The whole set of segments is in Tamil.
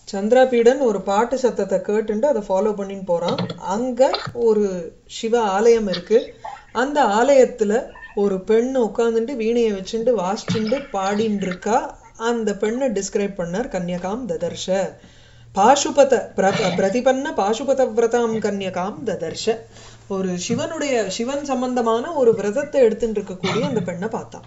சந்திராபீடன் ஒரு பாட்டு சத்தத்தை கேட்டுண்டு அதை ஃபாலோ பண்ணின்னு போறான் அங்க ஒரு சிவ ஆலயம் இருக்கு அந்த ஆலயத்துல ஒரு பெண் உட்கார்ந்துட்டு வீணையை வச்சுட்டு வாசிச்சுண்டு பாடின்னு இருக்கா அந்த பெண்ணை டிஸ்கிரைப் பண்ணார் கன்யகாம் ததர்ஷ பாசுபத பிர- பிரதிபன்ன பாசுபத விரதாம் கன்யகாம் ததர்ஷ ஒரு சிவனுடைய சிவன் சம்பந்தமான ஒரு விரதத்தை எடுத்துட்டு இருக்கக்கூடிய அந்த பெண்ணை பார்த்தான்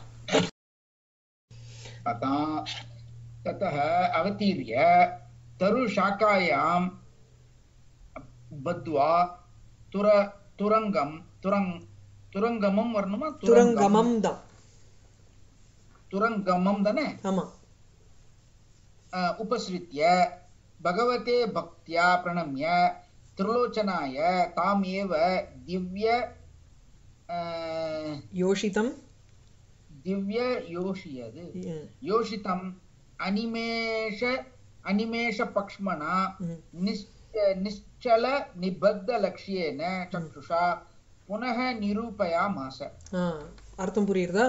तथा ततः अवतीर्य तरुशाखायां बद्ध्वा तुर तुरङ्गं तुरङ् तुरङ्गमं वर्णमा துரங்கமம் தான் तुरङ्गमं दने ஆமா अ, उपसृत्य भगवते भक्त्या प्रणम्य त्रिलोचनाय तामेव दिव्य अ, யோஷிதம் दिव्य योषियद् ம், योषितम् अनिमेष अनिमेषपक्ष्मणा ம். निश् निश्चल निबद्धलक्ष्येन चक्षुषा पुनः निरूपयामास ஆ, அர்த்தம் புரியுறதா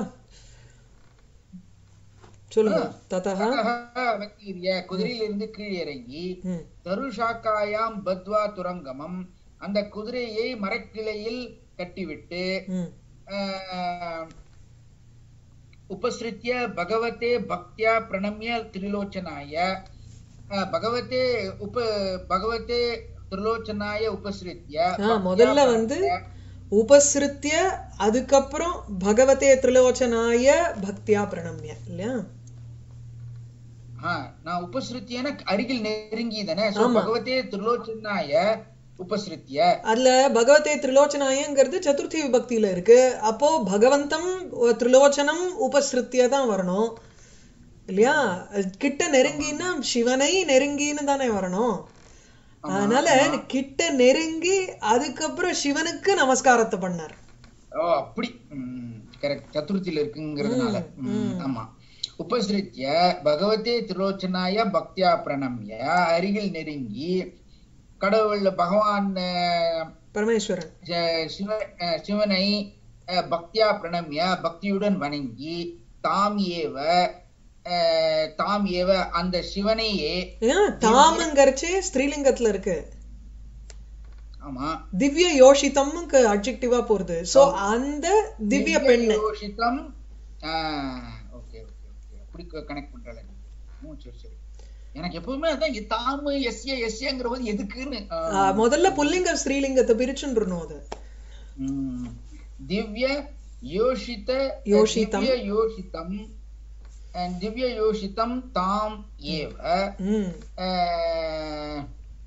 சொல்லுங்க ததா ततः अवतीर्य குதிரையிலிருந்து கீழ் இறங்கி ம் தருஷாக்காயாம் பத்வா துரங்கமம் அந்த குதிரையை மரக்கிளையில் கட்டிவிட்டு ம் ஆஹ், उपसृत्य भगवते भक्त्या प्रणम्य त्रिलोचनाय अ, भगवते उप भगवते त्रिलोचनाय उपसृत्य ஆ, भक्त्या முதல்ல வந்து உபசிருத்திய அதுக்கப்புறம் பகவதே திரிலோச்சனாய பக்தியா பிரணம்ய இல்லையா ஆ, நான் உபசிருத்தியன அருகில் நெருங்கியதனே So, ஆமா. பகவதே திருலோச்சனாய உபசிருத்திய அதுல பகவதே திரிலோச்சனாயங்கிறது சதுர்த்தி விபக்தியில இருக்கு அப்போ பகவந்தம் ஒ- திரிலோச்சனம் உபசிருத்திய தான் வரணும் இல்லையா அது கிட்ட நெருங்கின்னா சிவனை நெருங்கின்னு தானே வரணும் அதனால கிட்ட நெருங்கி அதுக்கப்புறம் சிவனுக்கு நமஸ்காரத்தை பண்ணார் ஓ அப்படி கரெக்ட் சதுர்த்தியில இருக்குங்கிறதுனால ம், ஆமா உபசிருத்திய பகவதே திருலோச்சனாய பக்தியா பிரணம்ய அருகில் நெருங்கி கடவுள் பகவான் அஹ், பரமேஸ்வரன் ஜ- சிவ அஹ், சிவனை அஹ், பக்தியா பிரணம்ய பக்தியுடன் வணங்கி தாம் ஏவ அஹ், தாம் ஏவ அந்த சிவனையே ஏன் தாமங்கரிச்சே ஸ்திரீலிங்கத்துல இருக்கு ஆமா திவ்ய யோஷிதம்க்கு அட்ஜெக்டிவா போறது சோ அந்த திவ்ய பெண்ணு யோசித்தம் ஓகே ஓகே ஓகே அப்படி கனெக்ட் பண்றாங்க ம், சரி சரி எனக்கு எப்பவுமே அதான் இ- தாமு எஸ்ய எஸ்யங்கிற போது எதுக்குன்னு ஆ, ஆ, முதல்ல புல்லிங்க ஸ்திரீலிங்கத்தை பிரிச்சுருணும் அது ம். திவ்ய யோஷித யோஷிதம். திவ்ய யோஷிதம் அஹ், திவ்ய யோஷிதம் தாம் ஏவ ம் அஹ்,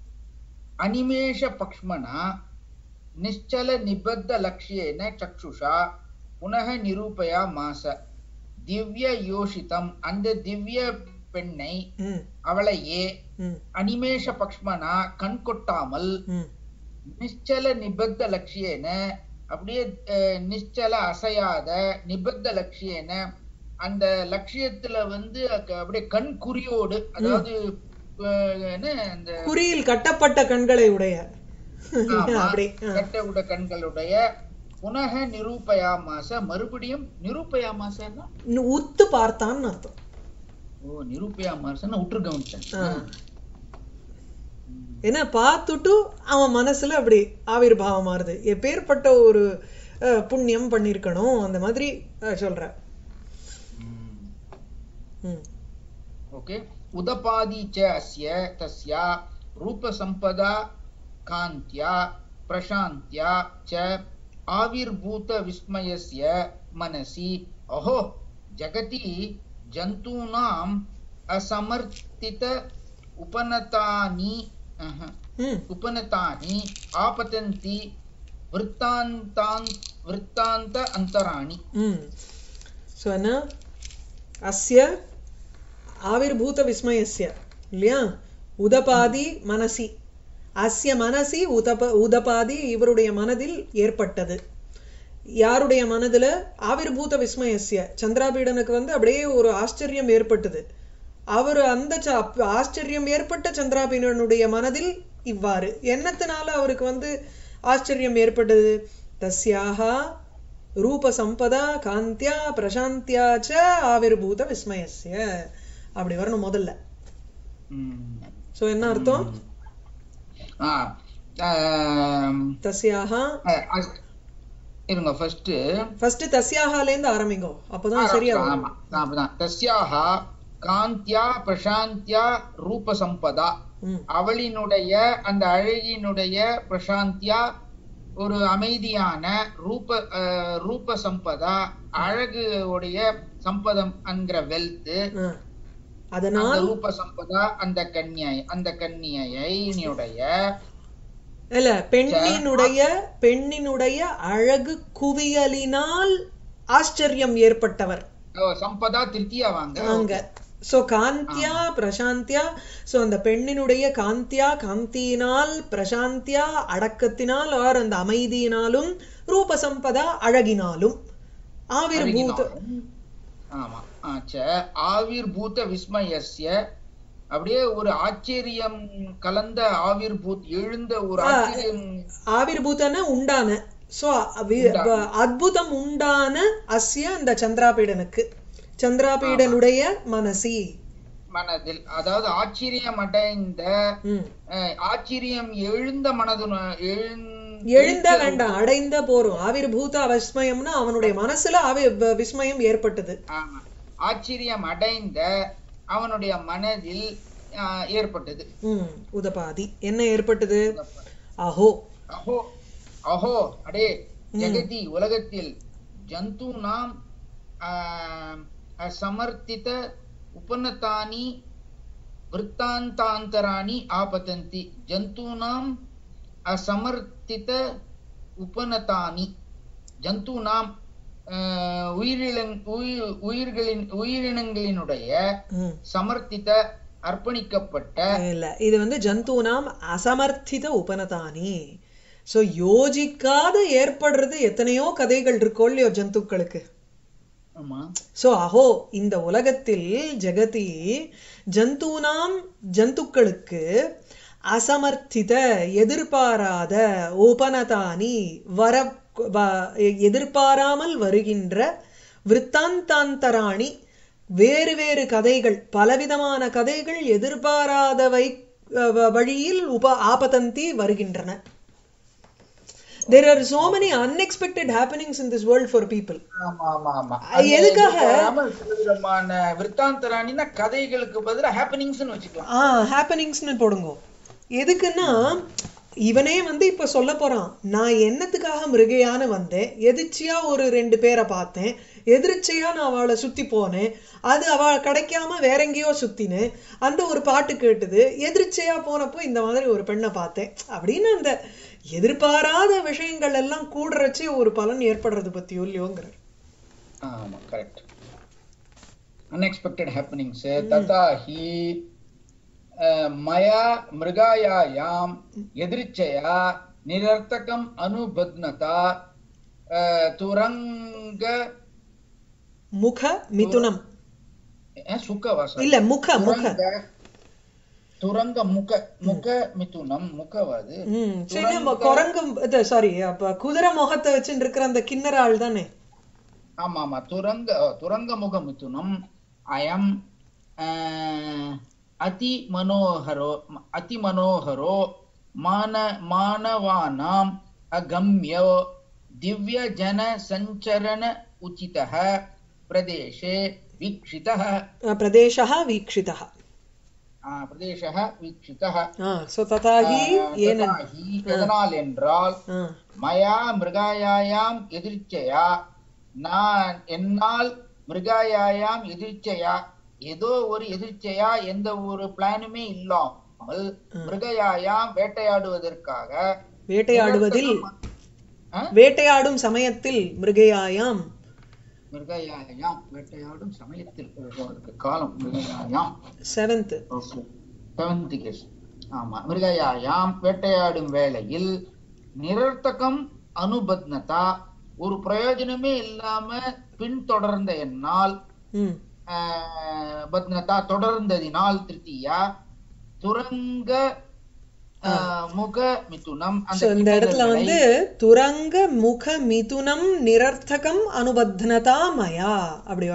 அனிமேஷ பக்ஷ்மணா நிश्चल நிபத்த லக்ஷ்யேன சக்ஷுஷா புனக நிரூபயா மாச திவ்ய யோஷிதம் அந்த திவ்ய பெண்ணை ம் அவளையே ம் அனிமேஷ பக்ஷ்மனா கண் கொட்டாமல் ம் நிశ్చல நிபத்த லட்சியேன அப்படியே அஹ், நிశ్చல அசையாத நிபத்த லட்சியேன அந்த லட்சியத்துல வந்து அக்க- அப்படியே கண் குறியோடு அதாவது அஹ், என்ன அந்த குறியில் கட்டப்பட்ட கண்களை உடைய ஆமா, அப்படி ஆ. கட்ட உட கண்களுடைய புனக நிரூபயாமாச மறுபடியும் நிரூபயாமாசன்னா இன்னும் உத்து பார்த்தான்னு அர்த்தம் ஓ நிரூபயாமாசன்னா உற்று கவனிச்சேன் ஆ. ஏன்னா பார்த்துட்டு அவன் மனசுல அப்படி ஆவிர்வாவம் மாறுது எப்பேற்பட்ட ஒரு அஹ், புண்ணியம் பண்ணிருக்கணும் அந்த மாதிரி அஹ், சொல்ற ம். ம் ओके उदपादि च अस्य तस्या रूपसम्पदा कान्त्या प्रशान्त्या च आविर्भूतविस्मयस्य मनसि अहो जगति जन्तूनाम् असमर्थित उपनतानि अह, ம் उपनतानि आपतन्ति वृत्तान्तान् वृत्तान्त अन्तराणि ம் ஸோ என்ன அஸ்ய ஆவிர்பூத விஸ்மயஸ்ய இல்லையா உதபாதி மனசி அஸ்ய மனசி உதப உதபாதி இவருடைய மனதில் ஏற்பட்டது யாருடைய மனதுல ஆவிர்பூத விஸ்மயஸ்ய சந்திராபீடனுக்கு வந்து அப்படியே ஒரு ஆச்சரியம் ஏற்பட்டது அவர் அந்த ச- அப்ப ஆச்சரியம் ஏற்பட்ட சந்திராபீடனுடைய மனதில் இவ்வாறு என்னத்தினால அவருக்கு வந்து ஆச்சரியம் ஏற்பட்டது தஸ்யாக ரூப சம்பதா காந்தியா பிரசாந்தியா ச ஆவிர்பூத விஸ்மயஸ்ய அப்படி வரணும் முதல்ல ம். சோ என்ன அர்த்தம் ஆ, ஆம், தஸ்யாக அஹ், அஸ்- இருங்க ஃபர்ஸ்ட் ஃபர்ஸ்ட் தஸ்யாகால இருந்து ஆரம்பிங்க அப்பதான் சரியா வரும். ஆமா அப்படிதான் தஸ்யாக காந்தியா பிரசாந்தியா ரூப சம்பதா ம் அவளினுடைய அந்த அழகினுடைய பிரசாந்தியா ஒரு அமைதியான ரூப அஹ், ரூப சம்பதா அழகு உடைய சம்பதம் என்கிற வெல்த் ஆ. அந்த அதனால் ரூப சம்பதா அந்த கன்னியை அந்த கன்னியைனுடைய இல்ல பெண்ணினுடைய பெண்ணினுடைய அழகு குவியலினால் ஆச்சரியம் ஏற்பட்டவர் அஹ், சம்பதா திருத்தியா வாங்க அங்க சோ காந்தியா பிரசாந்தியா சோ அந்த பெண்ணினுடைய காந்தியா காந்தியினால் பிரசாந்தியா அடக்கத்தினால் ஆர் அந்த அமைதியினாலும் ரூப சம்பதா அழகினாலும் ஆவிர்பூத அழகினாலும். ஆமா ஆச்ச ஆவிர்பூத விஸ்மயஸ்ய அப்படியே ஒரு ஆச்சரியம் கலந்த ஆவிர்பூத் எழுந்த ஒரு ஆச்சரியம் ஆவிர்பூதன உண்டான சோ அத்புதம் உண்டான அஸ்ய அந்த சந்திராபீடனுக்கு சந்திராபீடனுடைய மனசி மனதில் அதாவது ஆச்சரியம் அடைந்த ம். அஹ், ஆச்சரியம் எழுந்த மனது எழுந்த எழுந்த வேண்டாம் அடைந்த போரும் ஆவிர்பூத விஸ்மயம்னா அவனுடைய மனசுல ஆவி வ- விஸ்மயம் ஏற்பட்டது ஆமா ஆச்சரியம் அடைந்த அவனுடைய மனதில் ஆஹ், ஏற்பட்டது ம் உதபாதி என்ன ஏற்பட்டது அஹோ அஹோ அஹோ அடே ஜெகதி உலகத்தில் ஜந்து நாம் சமர்த்தித உபநதானி விற்த்தாந்தாந்தராணி ஆபதந்தி ஜந்தூனாம் அசமர்த்தித உபநதானி ஜந்தூனாம் ஆஹ், உயிரினங் உயிர் உயிர்களின் உயிரினங்களினுடைய ம் சமர்த்தித அர்ப்பணிக்கப்பட்ட இல்ல இது வந்து ஜந்தூனாம் அசமர்த்தித உபனதானி சோ யோசிக்காத ஏற்படுறது எத்தனையோ கதைகள் இருக்கோ இல்லையோ ஜந்துக்களுக்கு ஆமா சோ அஹோ இந்த உலகத்தில் ஜெகதி ஜந்தூனாம் ஜந்துக்களுக்கு அசமர்த்தித எதிர்பாராத உபனதானி வர வ- எதிர்பாராமல் வருகின்ற விற்த்தாந்தாந்தராணி வேறு வேறு கதைகள் பலவிதமான கதைகள் எதிர்பாராதவை அஹ், வ- வழியில் உப ஆபதந்தி வருகின்றன there are so many unexpected happenings in this world for people ஆமா ஆமா ஆமா அது எதுக்காக? எதிர்பாராமல் சில விதமான விற்த்தாந்தராணினா கதைகளுக்கு பதிலா ஹாப்பனிங்ஸ்னு வச்சுக்கலாம் ஆ ஹாப்பனிங்ஸ்னு போடுங்க எதுக்குன்னா இவனே வந்து இப்ப சொல்ல போறான் நான் என்னத்துக்காக மிருகையான்னு வந்தேன் எதிர்ச்சியா ஒரு ரெண்டு பேரை பார்த்தேன் எதிர்ச்சியா நான் அவளை சுத்தி போனேன் அது அவ கிடைக்காம வேற எங்கேயோ சுத்தினேன் அந்த ஒரு பாட்டு கேட்டுது எதிர்ச்சியா போனப்போ இந்த மாதிரி ஒரு பெண்ணை பார்த்தேன் அப்படின்னு அந்த எதிர்பாராத விஷயங்கள் எல்லாம் கூடுறச்சே ஒரு பலன் ஏற்படுறது பத்தியோ இல்லையோங்கிறார் ஆமா கரெக்ட் அன்எக்ஸ்பெக்டட் ஹேப்பனிங்ஸ் ததா ஹி அஹ், மயா மிருகாயாயாம் எதிர்ச்சயா நிரர்த்தகம் அனுபத்னதா அஹ், துரங்க முக மிதுனம் அஹ், சுக்கவாசம் இல்ல முக முக துரங்க துரங்க முக முக மிதுனம் முகவாது ம் சரி நம்ம குரங்கு சாரி அப்ப குதிரை முகத்தை வச்சுட்டு இருக்கிற அந்த கிண்ணற ஆள் தானே ஆமா ஆமா துரங்க துரங்க முக மிதுனம் அயம் அஹ், அதி மனோகரோ அதி மனோகரோ மான மானவானாம் அகம்யோ திவ்ய ஜன சஞ்சரண உச்சிதः பிரதேशे வீக்ஷிதः அஹ், பிரதேசः வீக்ஷிதः ஆ, பிரதேசः வீக்ஷிதः ஆ சோ ததாகி ஏன ததாஹி எதனால் என்றால் ஆ, மயா மிருகாயாயாம் எதிர்ச்சையா நான் என்னால் மிருகாயாயாம் எதிர்ச்சையா ஏதோ ஒரு எதிர்ச்சையா எந்த ஒரு பிளானுமே இல்லாமல் மிருகயாயாம் வேட்டையாடுவதற்காக வேட்டையாடுவதில் ஆ? வேட்டையாடும் சமயத்தில் மிருகையாயாம் மிருகயாயாம் வேட்டையாடும் சமயத்தில் அதுக்கு காலம் மிருகயாயாம் செவன்த் செவன்த் கேஸ் ஆமா மிருகயாயாம் வேட்டையாடும் வேளையில் நிரர்த்தகம் அனுபத்னதா ஒரு பிரயோஜனமே இல்லாம பின்தொடர்ந்த என்னால் ம் ஆஹ், பத்னதா தொடர்ந்ததினால் திருத்தியா துரங்க ஆஹ், முக மிதுனம் அந்த சோ இந்த இடத்துல கிண்ணறங்களை- வந்து துரங்க முக மிதுனம் நிரர்த்தகம் அனுபத்னதா மயா அப்படி வரணும்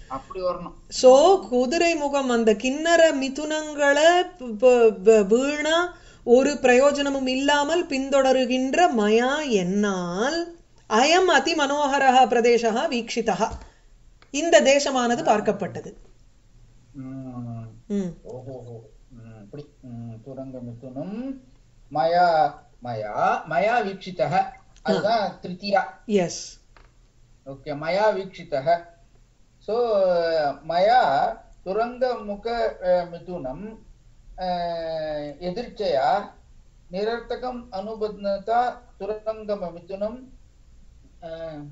அப்படி வரணும் சோ குதிரை முகம் அந்த கிண்ணற மிதுனங்களை ப- ப- ப- வீணா ஒரு பிரயோஜனமும் இல்லாமல் பின்தொடருகின்ற மயா என்னால் அயம் அதி மனோகரः பிரதேசः வீக்ஷிதः இந்த தேசமானது பார்க்கப்பட்டது ம். ம் ஓஹோஹோ ம், இப்படி ம், துரங்க மிதுனம் மயா மயா மயா வீக்ஷிதः அதுதான் திருத்தியா எஸ் ओके मया वीक्षितः सो मया तुरङ्गमुख अ, मिथुनं अ, यदृच्छया निरर्थकम् अनुबध्नता तुरङ्गममिथुनं अ,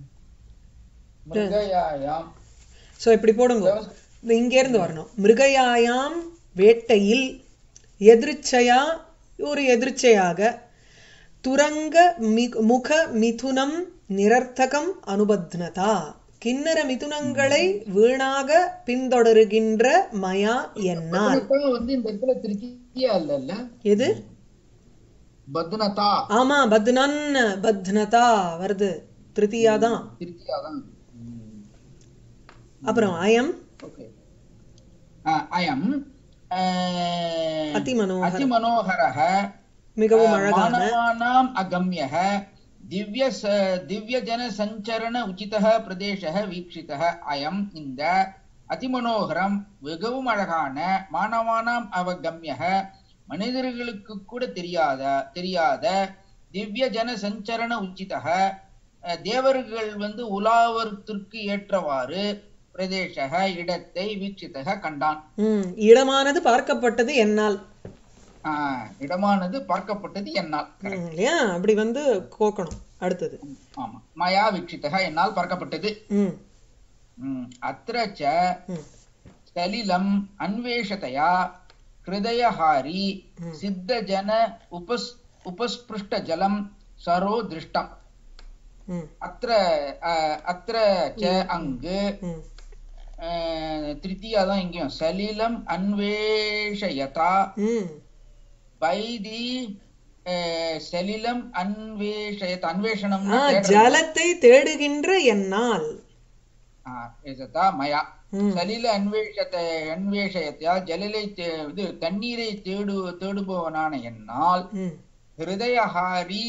मृगयायाम् சோ இப்படி போடுங்க இது இங்க இருந்து வரணும் மிருகயாயாம் வேட்டையில் எதிர்ச்சையா ஒரு எதிர்ச்சையாக துரங்க மி- முக மிதுனம் நிரர்த்தகம் அனுபத்னதா கிண்ணற மிதுனங்களை வீணாக பின்தொடருகின்ற மயா என்னால் பத்னதா வந்து இந்த இடத்துல திருத்தியா இல்லல்ல எது பத்னதா ஆமா பத்னன் பத்னதா வருது திருத்தியா தான் திருத்தியா தான் அப்புறம் அயம் ओके अयम् அதிமனோகர अतिमनोहरः மிகவும் அழகான मानवानाम् अगम्यः दिव्य दिव्यजनसञ्चरण उचितः प्रदेशः வீக்ஷிதः அயம் இந்த அதிமனோகரம் மிகவும் அழகான மாணவானாம் அவகம்யக மனிதர்களுக்கு கூட தெரியாத தெரியாத திவ்ய ஜன சஞ்சரண உச்சிதக அஹ், தேவர்கள் வந்து உலாவரத்திற்கு ஏற்றவாறு பிரதேசக இடத்தை வீட்சித்தக கண்டான் ம் இடமானது பார்க்கப்பட்டது என்னால் ஆஹ், இடமானது பார்க்கப்பட்டது என்னால் ம், இல்லையா அப்படி வந்து கோக்கணும் அடுத்தது ஆமா மயா வீட்சித்தக என்னால் பார்க்கப்பட்டது ம் ம், அத்திர ச ம் சலிலம் அன்வேஷதயா ஹிருதயஹாரி சித்தஜன உபஸ் உபஸ்பிருஷ்ட ஜலம் சரோ திருஷ்டம் ம் அத்திர அஹ், அத்திர ச அங்கு ம் அஹ், திருத்தியா தான் இங்கேயும் சலிலம் அன்வேஷயதா ம் வைதி அஹ், சலிலம் அன்வேஷயத் அன்வேஷனம் ஆ ஜலத்தை தேடுகின்ற என்னால் எதா மயா ம் சலில அன்வேஷத்தை அன்வேஷயத்தையா ஜலிலை தே இது தண்ணீரை தேடு தேடுபவனான என்னால் ம் ஹிருதயஹாரி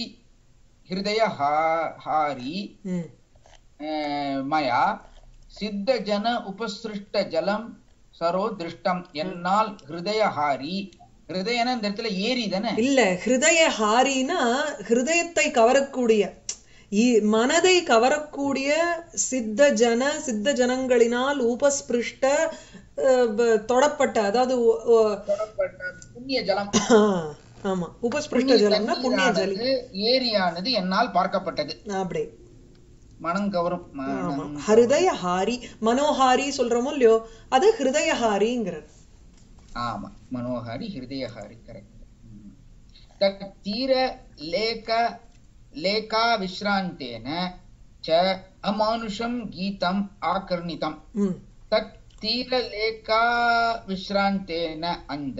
ஹிருதயஹாரி ம் அஹ், மயா சித்த ஜன உபசிருஷ்ட ஜலம் சரோ திருஷ்டம் என்னால் ஹிருதயஹாரி ஹிருதயன இந்த இடத்துல ஏரி தானே இல்ல ஹிருதய ஹாரினா ஹிருதயத்தை கவரக்கூடிய இ- மனதை கவரக்கூடிய சித்த ஜன சித்த ஜனங்களினால் உபஸ்பிருஷ்ட அஹ், ப- தொடப்பட்ட அதாவது ஒ- ஒ- தொடப்பட்ட புண்ணிய ஜலம் ஆ, ஆமா உபஸ்பிருஷ்ட ஜலம்னா புண்ணிய ஜலி தண்ணீரானது, ஏரியானது என்னால் பார்க்கப்பட்டது அப்படி மனம் கவரும் ஆமா மனம் ஹிருதய ஹாரி மனோஹாரி சொல்றோமோ இல்லையோ அது ஹிருதய ஹாரிங்கிறார் ஆமா மனோஹாரி ஹிருதயஹாரி கரெக்ட் தத் தீர லேக லேகா விஸ்ராந்தேன ச அமானுஷம் கீதம் ஆகர்ணிதம் ம் தத் தீர லேகா விஸ்ராந்தேன அந்த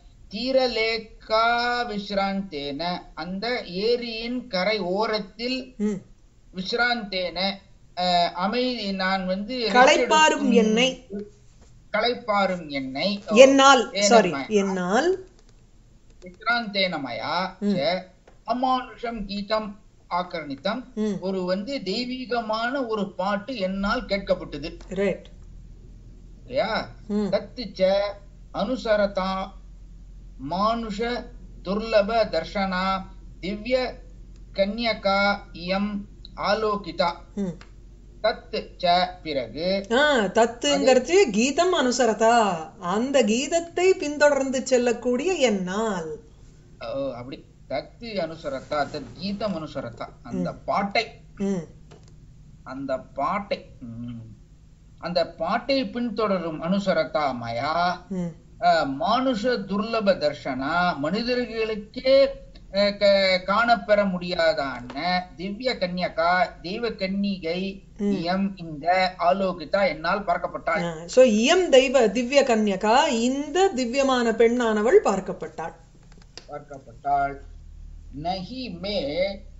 தீரலேகா விஸ்ராந்தேன அந்த ஏரியின் கரை ஓரத்தில் ம் விஸ்ராந்தேன அஹ், அமைதி நான் வந்து களைப்பாரும் எண்ணெய் களைப்பாரும் எண்ணெய் என்னால் ஏன சாரி ம- என்னால் விக்ராந்தேன மயா ச அமானுஷம் கீதம் ஆக்கர்ணித்தம் ம் ஒரு வந்து தெய்வீகமான ஒரு பாட்டு என்னால் கேட்கப்பட்டது ரைட் இல்லையா ம் தத்து ச அனுசரதா மானுஷ துர்லப தர்ஷனா திவ்ய கன்யகா இயம் ஆலோகிதா ம் தத்து ச பிறகு ஆ தத்துங்கிறது கீதம் அனுசரதா அந்த கீதத்தை பின்தொடர்ந்து செல்லக்கூடிய என்னால் ஓ, அப்படி தத்து அனுசரத்தா தத் கீதம் அனுசரத்தா அந்த பாட்டை ம் அந்த பாட்டை ம். அந்த பாட்டை பின்தொடரும் அனுசரத்தா மயா ம் அஹ், மானுஷ துர்லப தர்ஷனா மனிதர்களுக்கே அஹ், க- காணப்பெற முடியாதான திவ்ய கன்யகா தெய்வ கன்னிகை இயம் இந்த ஆலோகிதா என்னால் பார்க்கப்பட்டாள் சோ இயம் தெய்வ திவ்ய கன்யகா இந்த திவ்யமான பெண்ணானவள் பார்க்கப்பட்டாள் பார்க்கப்பட்டாள் நஹி மே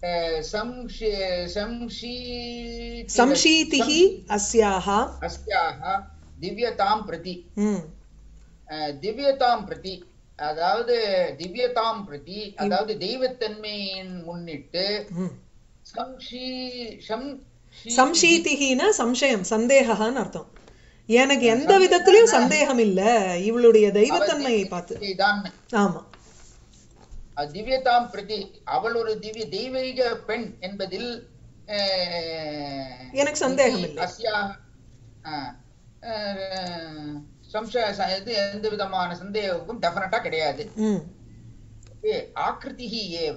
அஹ், சம்ஷி- சம்ஷீ- சம்ஷீதிஹி அஸ்யாஹ அஸ்யாஹ திவ்யதாம் பிரதி ம் அஹ், திவ்யதாம் பிரதி அதாவது திவ்யதாம் பிரதி அதாவது தெய்வத்தன்மையின் முன்னிட்டு ம் சம்ஷீ சம் சம்ஷீதிஹினா சம்சயம் சந்தேகன்னு அர்த்தம் எனக்கு எந்த விதத்திலயும் சந்தேகம் இல்ல இவளுடைய தெய்வத்தன்மையை பார்த்து தான் ஆமா திவ்யதாம் பிரதி அவள் ஒரு திவ்ய தெய்வீக பெண் என்பதில் அஹ், எனக்கு சந்தேகம் இல்லை. அஸ்யா அஹ், அஹ், சம்சய ச- இது எந்த விதமான சந்தேகமும் டெஃபினட்டா கிடையாது ம் ஏ, ஆக்ருதிஹி ஏவ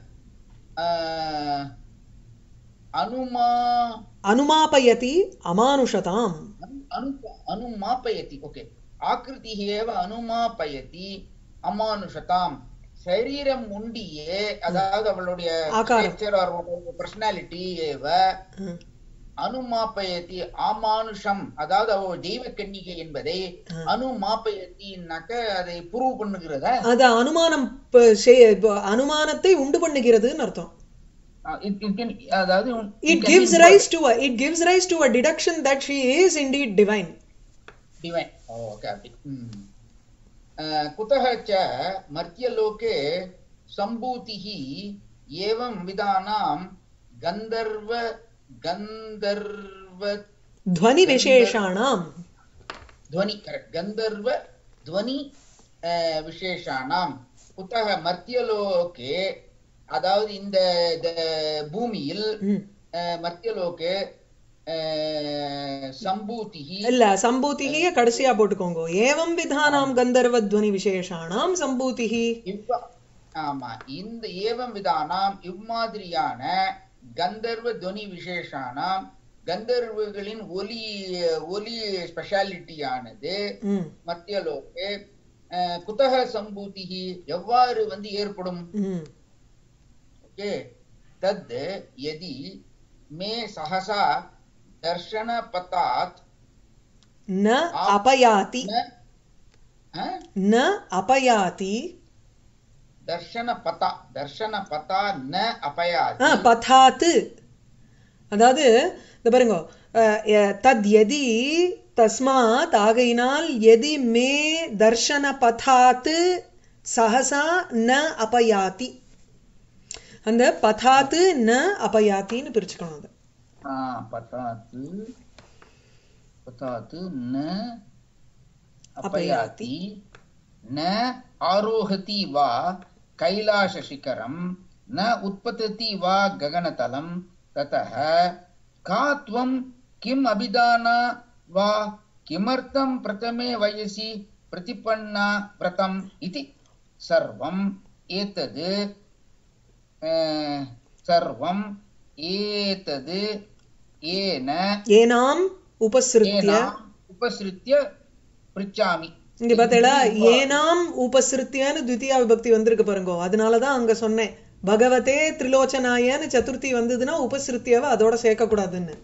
அஹ், அனுமா அனுமாபயதி அமானுஷதாம் அனு அனுமாப்பயதி ஓகே ஆக்ருதிः एव அனுமாப்பயதி அமானுஷதாம் சரீரம் உண்டியே அதாவது அவளுடைய ஆகாரம். பர்சனாலிட்டி ஏவ ம். அனுமாப்பயதி அமானுஷம் அதாவது அவள் தெய்வ கன்னிகை என்பதை ஆ. அனுமாப்பயத்தின்னாக்க அதை ப்ரூவ் பண்ணுகிறதா அது அனுமானம் ப- செய்- ப- அனுமானத்தை உண்டு பண்ணுகிறதுன்னு அர்த்தம் ஆ, it- it can- அதாவது it gives rise to a it gives rise to a deduction that she is indeed divine divine okay अपि कुतः च मर्त्यलोके सम्भूतिः एवं विधानां गन्धर्व गन्धर्व ध्वनि विशेषाणाम् ध्वनि करेक्ट् गन्धर्व ध्वनि अ, विशेषाणां कुतः मर्त्यलोके அதாவது இந்த இந்த பூமியில் ம். அஹ், மர்த்தியலோகே அஹ், சம்பூதிஹி இல்ல சம்பூதிகிய கடைசியா போட்டுக்கோங்க ஏவம் விதானாம் கந்தர்வ துவனி விசேஷானாம் சம்பூதிகி இவ்வ ஆமா இந்த ஏவம் விதானாம் இம்மாதிரியான கந்தர்வ துவனி விசேஷானாம் கந்தர்வர்களின் ஒலி ஒலி ஸ்பெஷாலிட்டியானது ம் மத்தியலோகே அஹ், குதக சம்பூதிகி எவ்வாறு வந்து ஏற்படும் ம் ஓகே தத் யதி மே சஹசா தர்ஷன பத்தாத் ந அபயாதி ந அஹ், ந அபயாதி தர்ஷன பதா தர்ஷன பதா ந அபயாதி ஆ, பதாத்து அதாவது இந்த பாருங்க அஹ், எ- தத் எதி தஸ்மாத் ஆகையினால் எதி மே தர்ஷன பதாத்து சஹசா ந அபயாதி அந்த பதாத்து ந அபயாத்தின்னு பிரிச்சுக்கணும் அது ஆ, பதாத்து பதாத்து ந अपयाति न आरोहति वा कैलासशिखरं न उत्पतति वा गगनतलं ततः का त्वं किम् अभिधाना वा किमर्थं प्रथमे वयसि प्रतिपन्ना व्रतम् इति सर्वम् एतद् अ, सर्वम् एतद् येन ஏனாம் உபசிருத்திய येन उपसृत्य पृच्छामि இங்க பார்த்தீங்களா ஏனாம் உபசிருத்தியன்னு துவித்தியா விபக்தி வந்திருக்கு பாருங்க அதனாலதான் அங்க சொன்னேன் பகவதே திரிலோச்சனாயன்னு சதுர்த்தி வந்ததுன்னா உபசிருத்தியாவை அதோட சேர்க்க கூடாதுன்னு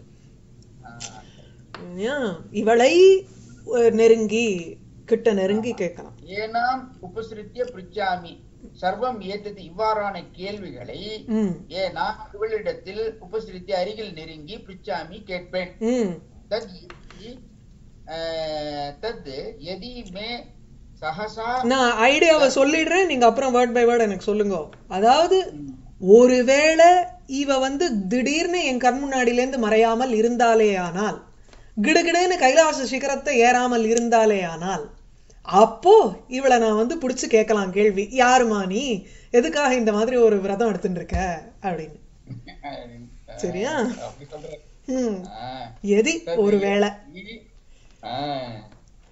ஏன்? இவளை அஹ், நெருங்கி கிட்ட நெருங்கி கேட்கலாம் ஏனாம் உபசிருத்திய பிரிச்சாமி சர்வம் ஏத்தது இவ்வாறான கேள்விகளை ம் ஏனா இவளிடத்தில் உபசிருத்தி அருகில் நெருங்கி பிரிச்சாமி கேட்பேன் ம் தத் யதி, அஹ், தத் எதி மே சஹசா நான் ஐடியாவை சொல்லிடுறேன் நீங்க அப்புறம் வேர்ட் பை வேர்ட் எனக்கு சொல்லுங்க அதாவது ஒருவேளை இவ வந்து திடீர்னு என் கண் முன்னாடில இருந்து மறையாமல் இருந்தாலே ஆனால் கிடுகிடுன்னு கைலாச சிகரத்தை ஏறாமல் இருந்தாலே ஆனால் அப்போ இவளை நான் வந்து புடிச்சு கேட்கலாம் கேள்வி யாருமா நீ எதுக்காக இந்த மாதிரி ஒரு விரதம் எடுத்துட்டு இருக்க அப்படின்னு சரியா? அப்படி சொல்றேன் ம் ஆஹ். எதி ஒருவேளை ஆஹ்.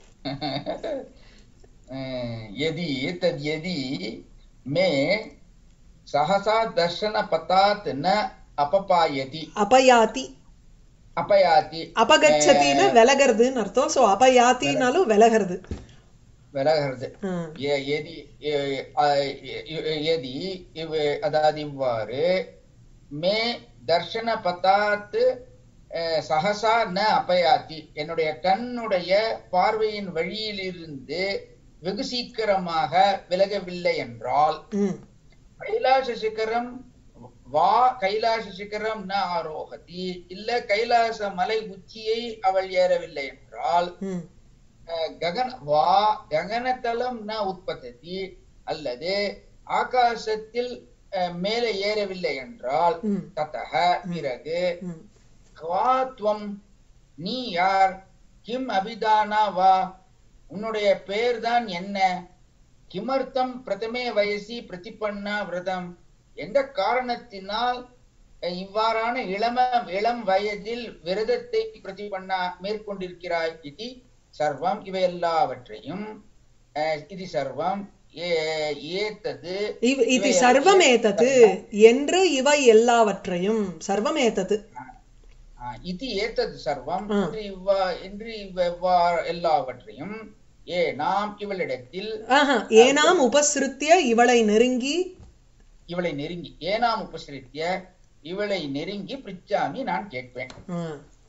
ஆஹ். यदि तद् यदि मे सहसा दर्शनपथात् न अपपायति அபயாதி अपयाति அபகச்சத்தின்னு விலகிறதுன்னு அர்த்தம் சோ அபயாத்தினாலும் விலகிறது விலகிறது ம் ய- எதி எ- அ- எ- எதி இவ் அதாவது இவ்வாறு மே தர்ஷன பத்தாத்து அஹ், சஹசா ந அபயாத்தி என்னுடைய கண்ணுடைய பார்வையின் வழியிலிருந்து வெகு சீக்கிரமாக விலகவில்லை என்றால் ம் கைலாச சிகரம் வா கைலாச சிகரம் ந ஆரோகதி இல்ல கைலாச மலை உச்சியை அவள் ஏறவில்லை என்றால் ம் அஹ், ககன வா ககனதலம் ந உற்பத்தி அல்லது ஆகாசத்தில் அஹ், மேலே ஏறவில்லை என்றால் ம் தத்தக பிறகு ம் கவா துவம் நீ யார் கிம் அபிதானா வா உன்னுடைய பெயர்தான் என்ன கிமர்த்தம் பிரதமே வயசி பிரதிபன்னா விரதம் எந்த காரணத்தினால் அஹ், இவ்வாறான இளம இளம் வயதில் விரதத்தை பிரதிபன்னா மேற்கொண்டிருக்கிறாய் இது சர்வம் இவை எல்லாவற்றையும் அஹ், இது சர்வம் ஏ- ஏத்தது இவ் இது இவை சர்வமேதது என்று இவை எல்லாவற்றையும் சர்வமேதது ஆ, இது ஏத்தது சர்வம் ஆ. என்று இவ்வா என்று இவ்வா எல்லாவற்றையும் ஏ நாம் இவளிடத்தில் ஆஹா ஏனாம் உபசிருத்திய இவளை நெருங்கி இவளை நெருங்கி ஏனாம் உபசரித்திய இவளை நெருங்கி பிரிச்சாமி நான் கேட்பேன் ஆ,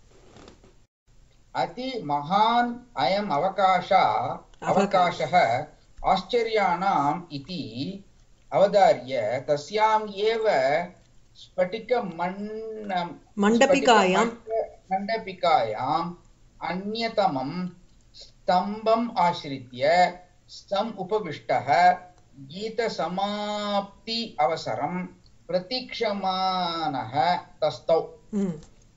அதி மகான் அயம் அவகாஷா அவகாசः ஆச்சரியானாம் இதி அவதாரிய தஸ்யாம் ஏவ ஸ்பட்டிக மண்ண மண்டபிகாயாம் மண்டபிகாயாம் அந்யதமம் स्तम्भम् आश्रित्य स्तम् उपविष्टः गीतसमाप्ति अवसरं प्रतीक्षमाणः तस्थौ ம்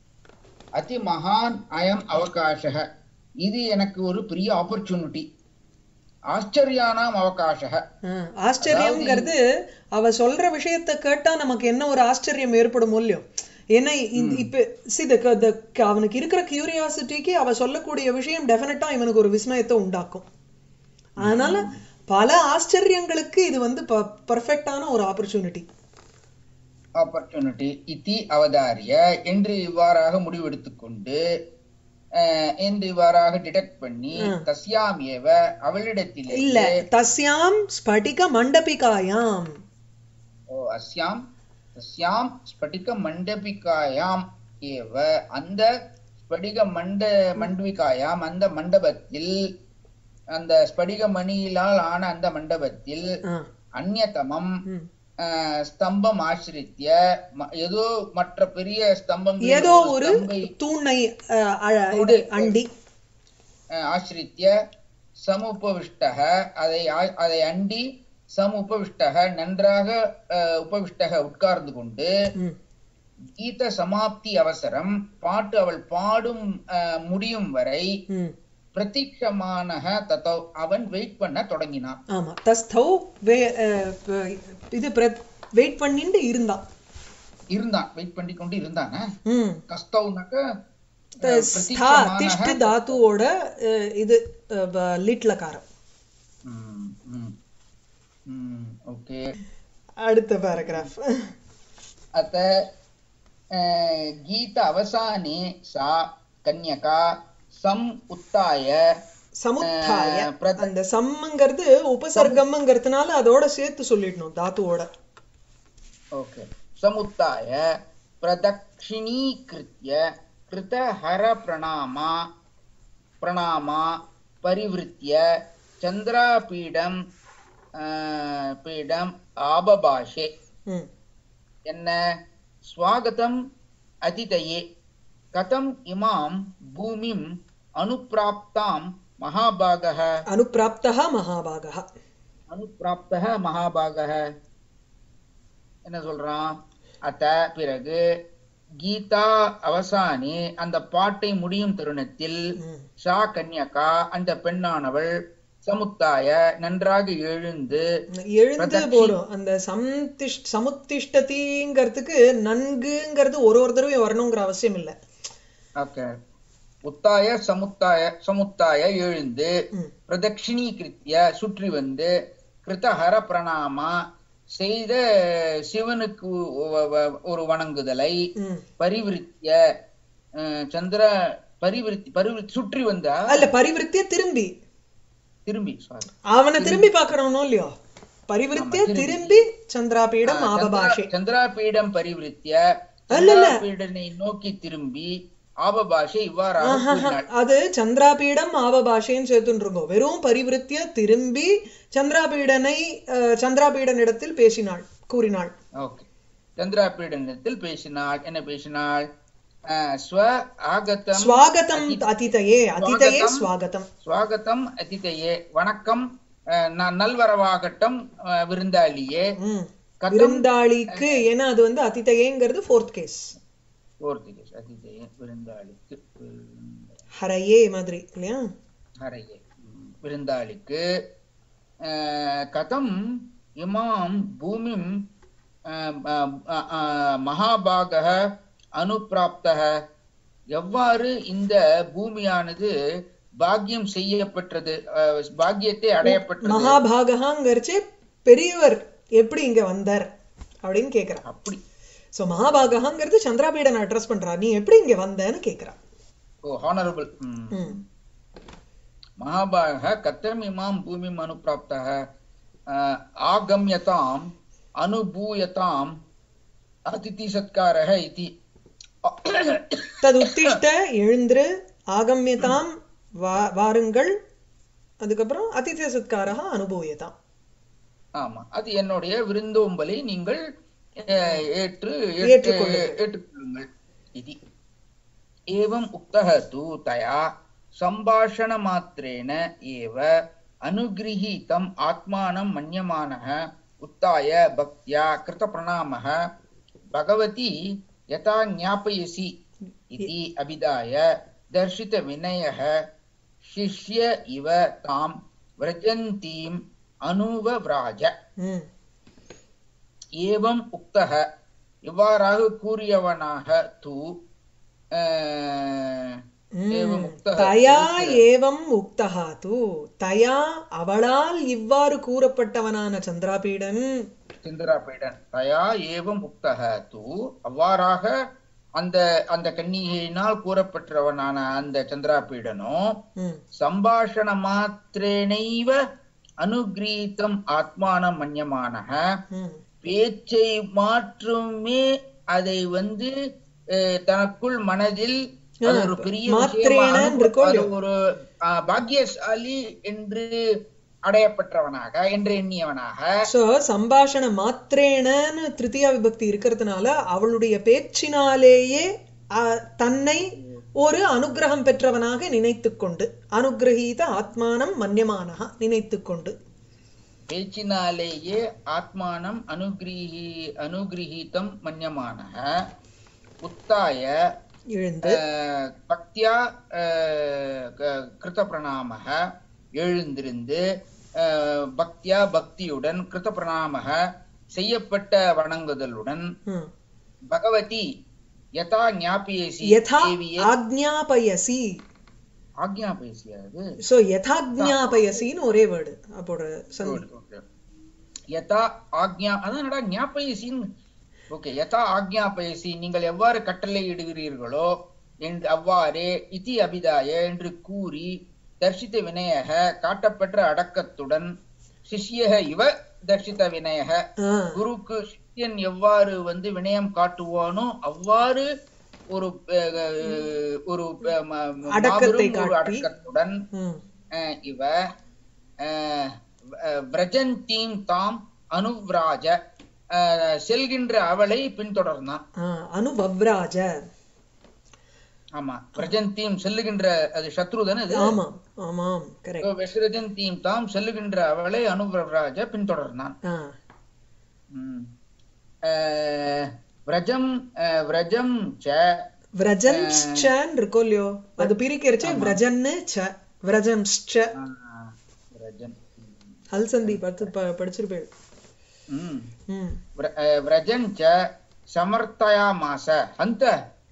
அதி மகான் அயம் அவகாசः இது எனக்கு ஒரு பெரிய ஆப்பர்ச்சுனிட்டி ஆச்சரியானாம் அவகாசः ஆ, ஆச்சரியம்ங்கிறது அவ சொல்ற விஷயத்த கேட்டா நமக்கு என்ன ஒரு ஆச்சரியம் ஏற்படும் இல்லையோ ஏன்னா இந்த- இப்ப see the the அவனுக்கு இருக்கிற கியூரியாசிட்டிக்கு அவ சொல்லக்கூடிய விஷயம் டெஃபினட்டா இவனுக்கு ஒரு விஸ்மயத்தை உண்டாக்கும் அதனால பல ஆச்சரியங்களுக்கு இது வந்து பர்ஃபெக்டான ஒரு ஆப்பர்ச்சுனிட்டி ஆப்பர்ச்சுனிட்டி இத்தி அவதாரிய என்று இவ்வாறாக முடிவெடுத்துக் கொண்டு அஹ், என்று இவ்வாறாக டிடெக்ட் பண்ணி தஸ்யாம் ஏவ அவளிடத்திலே இல்ல தஸ்யாம் ஸ்படிக மண்டபிகாயாம் ஓ அஸ்யாம் தஸ்யாம் ஸ்படிக மண்டபிகாயாம் ஏவ அந்த ஸ்படிக மண்ட மண்டபிகாயாம் அந்த மண்டபத்தில் அந்த ஸ்படிக மணியிலால் ஆன அந்த மண்டபத்தில் ஆ, அந்யதமம் ம். அஹ், ஸ்தம்பம் ஆசிரித்திய ம- ஏதோ மற்ற பெரிய ஸ்தம்பம் ஏதோ ஒரு தூணை ஆ, அழ- இது அண்டி ஆசிரித்திய சமுபவிஷ்டக அதை ஆ- அதை அண்டி சம் உபவிஷ்டக நன்றாக அஹ், உபவிஷ்டக உட்கார்ந்து கொண்டு ம், கீத சமாப்தி அவசரம் பாட்டு அவள் பாடும் அஹ், முடியும் வரை ம். பிரதீட்சமானக தத்தோ அவன் வெயிட் பண்ண தொடங்கினான் ஆமா தஸ்தௌ வே- அஹ், ப- இது வெயிட் பண்ணிட்டு இருந்தான் இருந்தான் வெயிட் பண்ணி கொண்டு இருந்தாங்க ம் கஸ்தவ்னாக்க த- அஹ், ஸ்தா பிரதீட்சமானக திஷ்டு தாத்துவோட அஹ், இது லிட்லகாரம் ம், ம், ம், ஓகே அடுத்த பேராகிராஃப் अत अ, गीत अवसाने सा कन्यका सम् उत्थाय சமுத்தாய அஹ், பிரத- அந்த சம்ங்கிறது உபசர்க்கம்ங்கிறதுனால அதோட சேர்த்து சொல்லிடணும் தாத்துவோட ओके समुत्थाय प्रदक्षिणीकृत्य कृतहरप्रणामा प्रणामा परिवृत्य चन्द्रापीडं अ, पीडम् आबभाषे ம் என்ன ஸ்வாகதம் அதிதயே கதம் இமாம் பூமிம் அனுப்பிராப்தாம் மகாபாகः அனுப்பிராப்தா மகாபாகா அனுப்பிராப்தः மகாபாகः என்ன சொல்றான் அத்த பிறகு கீதா அவசானே அந்த பாட்டை முடியும் தருணத்தில் ம். ஷா கன்யகா அந்த பெண்ணானவள் சமுத்தாய நன்றாக எழுந்து எழுந்து போடும் அந்த சம்திஷ் சமுத்திஷ்டதிங்கிறதுக்கு நன்குங்கிறது ஒரு ஒரு தடவையும் வரணுங்கிற அவசியம் இல்லை ஓகே உத்தாய சமுத்தாய சமுத்தாய எழுந்து ம். பிரதட்சிணீகிருத்திய சுற்றி வந்து கிருதஹர பிரணாமா செய்த சிவனுக்கு ஒ- ஒ- ஒரு வணங்குதலை ம். பரிவிருத்திய அஹ், சந்திர பரிவிருத்தி பரிவிருத்தி சுற்றி வந்தா அல்ல பரிவிருத்திய திரும்பி திரும்பி சாரி அவனை திரும்பி பார்க்கறவனோ இல்லையோ பரிவிருத்திய திரும்பி சந்திராபீடம் ஆபபாஷே சந்திராபீடம் பரிவிருத்திய அல்ல, இல்ல. சந்திராபீடனை நோக்கி திரும்பி ஆபபாஷை இவ்வாறாக கூறினாள் அது சந்திராபீடம் ஆபபாஷேன்னு சேர்த்துன்னு இருக்கோம் வெறும் பரிவிருத்திய திரும்பி சந்திராபீடனை அஹ், சந்திராபீடனிடத்தில் பேசினாள் கூறினாள் ஓகே சந்திராபீடனத்தில் பேசினாள் என்ன பேசினாள் அஹ், ஸ்வ ஆகதம் ஸ்வாகதம் அதிதையே அதிதையே ஸ்வாகதம். ஸ்வாகதம் ஸ்வாகதம் அதிதையே வணக்கம் அஹ், ந- நல்வரவாகட்டும் அஹ், விருந்தாளியே ம். கதம் விருந்தாளிக்கு ஏன்னா அது வந்து அதிதையேங்கிறது ஃபோர்த் கேஸ் போர்த்துகீஸ் அதிதையே விருந்தாளிக்கு விருந்த- ஹரையே மாதிரி இல்லையா ஹரையே ம், விருந்தாளிக்கு அஹ், கதம் இமாம் பூமிம் அஹ், அஹ், அஹ், மகாபாகः அனுப்பிராப்தः எவ்வாறு இந்த பூமியானது பாக்கியம் செய்யப்பட்டது அஹ், பாக்கியத்தை அடையப்பட்டது மகாபாகங்கிறச்சே பெரியவர் எப்படி இங்க வந்தார் அப்படின்னு கேக்குறா அப்படி சோ மகாபாகங்கிறது சந்திராபீடன் அட்ரஸ் பண்றா நீ எப்படி இங்க வந்தேன்னு கேக்குறா ஓ ஹானரபிள் ம். महाभागः कथम् इमां भूमिम् अनुप्राप्तः अ, आगम्यताम् अनुभूयताम् अतिथिसत्कारः इति தது உத்திஷ்ட எழுந்திரு ஆகம்யதாம் வா- வாருங்கள் அதுக்கப்புறம் அதித்திய சத்காரா அனுபவியதாம் ஆமா அது என்னுடைய விருந்தோம்பலை நீங்கள் அ, ஏற்று ஏற்று ஏற்றுக்கொள்ளுங்கள். ஏற்றுக்கொள்ளுங்கள் இது एवम् उक्तः तु तया सम्भाषणमात्रेण एव अनुगृहीतम् आत्मानं मन्यमानः उत्थाय भक्त्या कृतप्रणामः भगवती यथा ज्ञापयसि इति अभिधाय दर्शितविनयः शिष्य इव तां व्रजन्तीम् अनुवव्राज ம். ஏவம் உக்தக இவ்வாறாக கூறியவனாக தூ அஹ், ஏவம் ம். உக்தக தயா ஏவம் உக்தகா தூ தயா அவளால் இவ்வாறு கூறப்பட்டவனான சந்திராபீடன் சந்திராபீடன் தயா ஏவம் உக்தக தூ அவ்வாறாக அந்த அந்த கன்னிகையினால் கூறப்பட்டவனான அந்த சந்திராபீடனோ ம். சம்பாஷண மாத்திரேனைவ அனுகிரீத்தம் ஆத்மானம் மன்யமானக ம். பேச்சை மாற்றுமே அதை வந்து அஹ், தனக்குள் மனதில் அது ஒரு பெரிய மாத்திரேன விஷயமாக இருக்கோ அது இல்லையோ? ஒரு அஹ், பாக்கியசாலி என்று அடையப்பட்டவனாக என்று எண்ணியவனாக சோ சம்பாஷண மாத்திரேனன்னு திருத்தியா விபக்தி இருக்கிறதுனால அவளுடைய பேச்சினாலேயே அ, தன்னை ஒரு அனுக்கிரகம் பெற்றவனாக நினைத்துக் கொண்டு அனுகிரகீத ஆத்மானம் மன்யமானஹா நினைத்துக் கொண்டு பேச்சினாலேயே ஆத்மானம் அனுகிரகி அனுகிரகீதம் மன்யமானக உத்தாய எழுந்து அஹ், பக்தியா அஹ், க- கிருத பிரணாமக எழுந்திருந்து அஹ், பக்தியா பக்தியுடன் கிருத பிரணாமக செய்யப்பட்ட வணங்குதலுடன் ம். பகவதி யதா ஞாபியேசி யதா தேவியே ஆக்ஞாபயசி ஆக்ஞாபயசி அது சோ யதாக்ஞாபயசின்னு ஒரே வேர்டு அப்போட சந்தி யதா ஆக்ஞா அதான்டா ஞாபயசின்னு ஓகே யதா ஆக்ஞாபயசி நீங்கள் எவ்வாறு கட்டளை இடுகிறீர்களோ என்று அவ்வாறே இதி அபிதாய என்று கூறி தர்ஷித வினயக காட்டப்பெற்ற அடக்கத்துடன் சிஷ்யக இவ தர்ஷித வினயக ஆ, குருக்கு சிஷ்யன் எவ்வாறு வந்து வினயம் காட்டுவானோ அவ்வாறு ஒரு அஹ், அஹ், ஒரு அஹ், ம- ம- அடக்கத்தை மாபெரும் ஒரு காட்டி. அடக்கத்துடன் ம். அஹ், இவ அஹ், அஹ், விரஜந்தீம் தாம் அனுவ்ராஜ அஹ், செல்கின்ற அவளை பின்தொடர்ந்தான் ஆ, அனுபவ்ராஜ ஆமா விரஜந்தீம் செல்லுகின்ற அது சத்ரு தானே அது ஆமாம் ஆமாம் கரெக்ட் விரஜந்தீம் தாம் செல்லுகின்ற அவளை அனுவ்ராஜ பின்தொடர்ந்தான் ஆ ம். அஹ், விரஜம் அஹ், விரஜம் ச விரஜன்ஸ்சன்னு இருக்கோ இல்லையோ அது பிரிக்கிறச்சு விரஜன்னு ச விரஜம்ஸ்ச ஆஹ், விரஜம் ஹல்சந்தி படுத்து ப- படிச்சிருப்பேள் ம் ம் व्र- अ, व्रजन् च समर्थयामास हन्त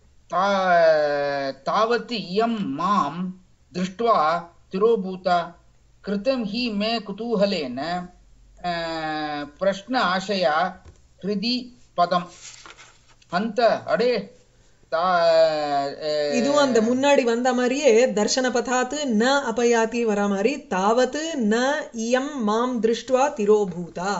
ता- तावत् इयं मां दृष्ट्वा तिरोभूता कृतं हि मे कुतूहलेन अ, प्रश्न आशया हृदि पदम् हन्त अडे ता अ, இதுவும் அந்த முன்னாடி வந்த மாதிரியே தர்ஷன பதாத்து ந அபயாதி வரா மாதிரி தாவத்து ந இயம் மாம் திருஷ்டுவா திரோபூதா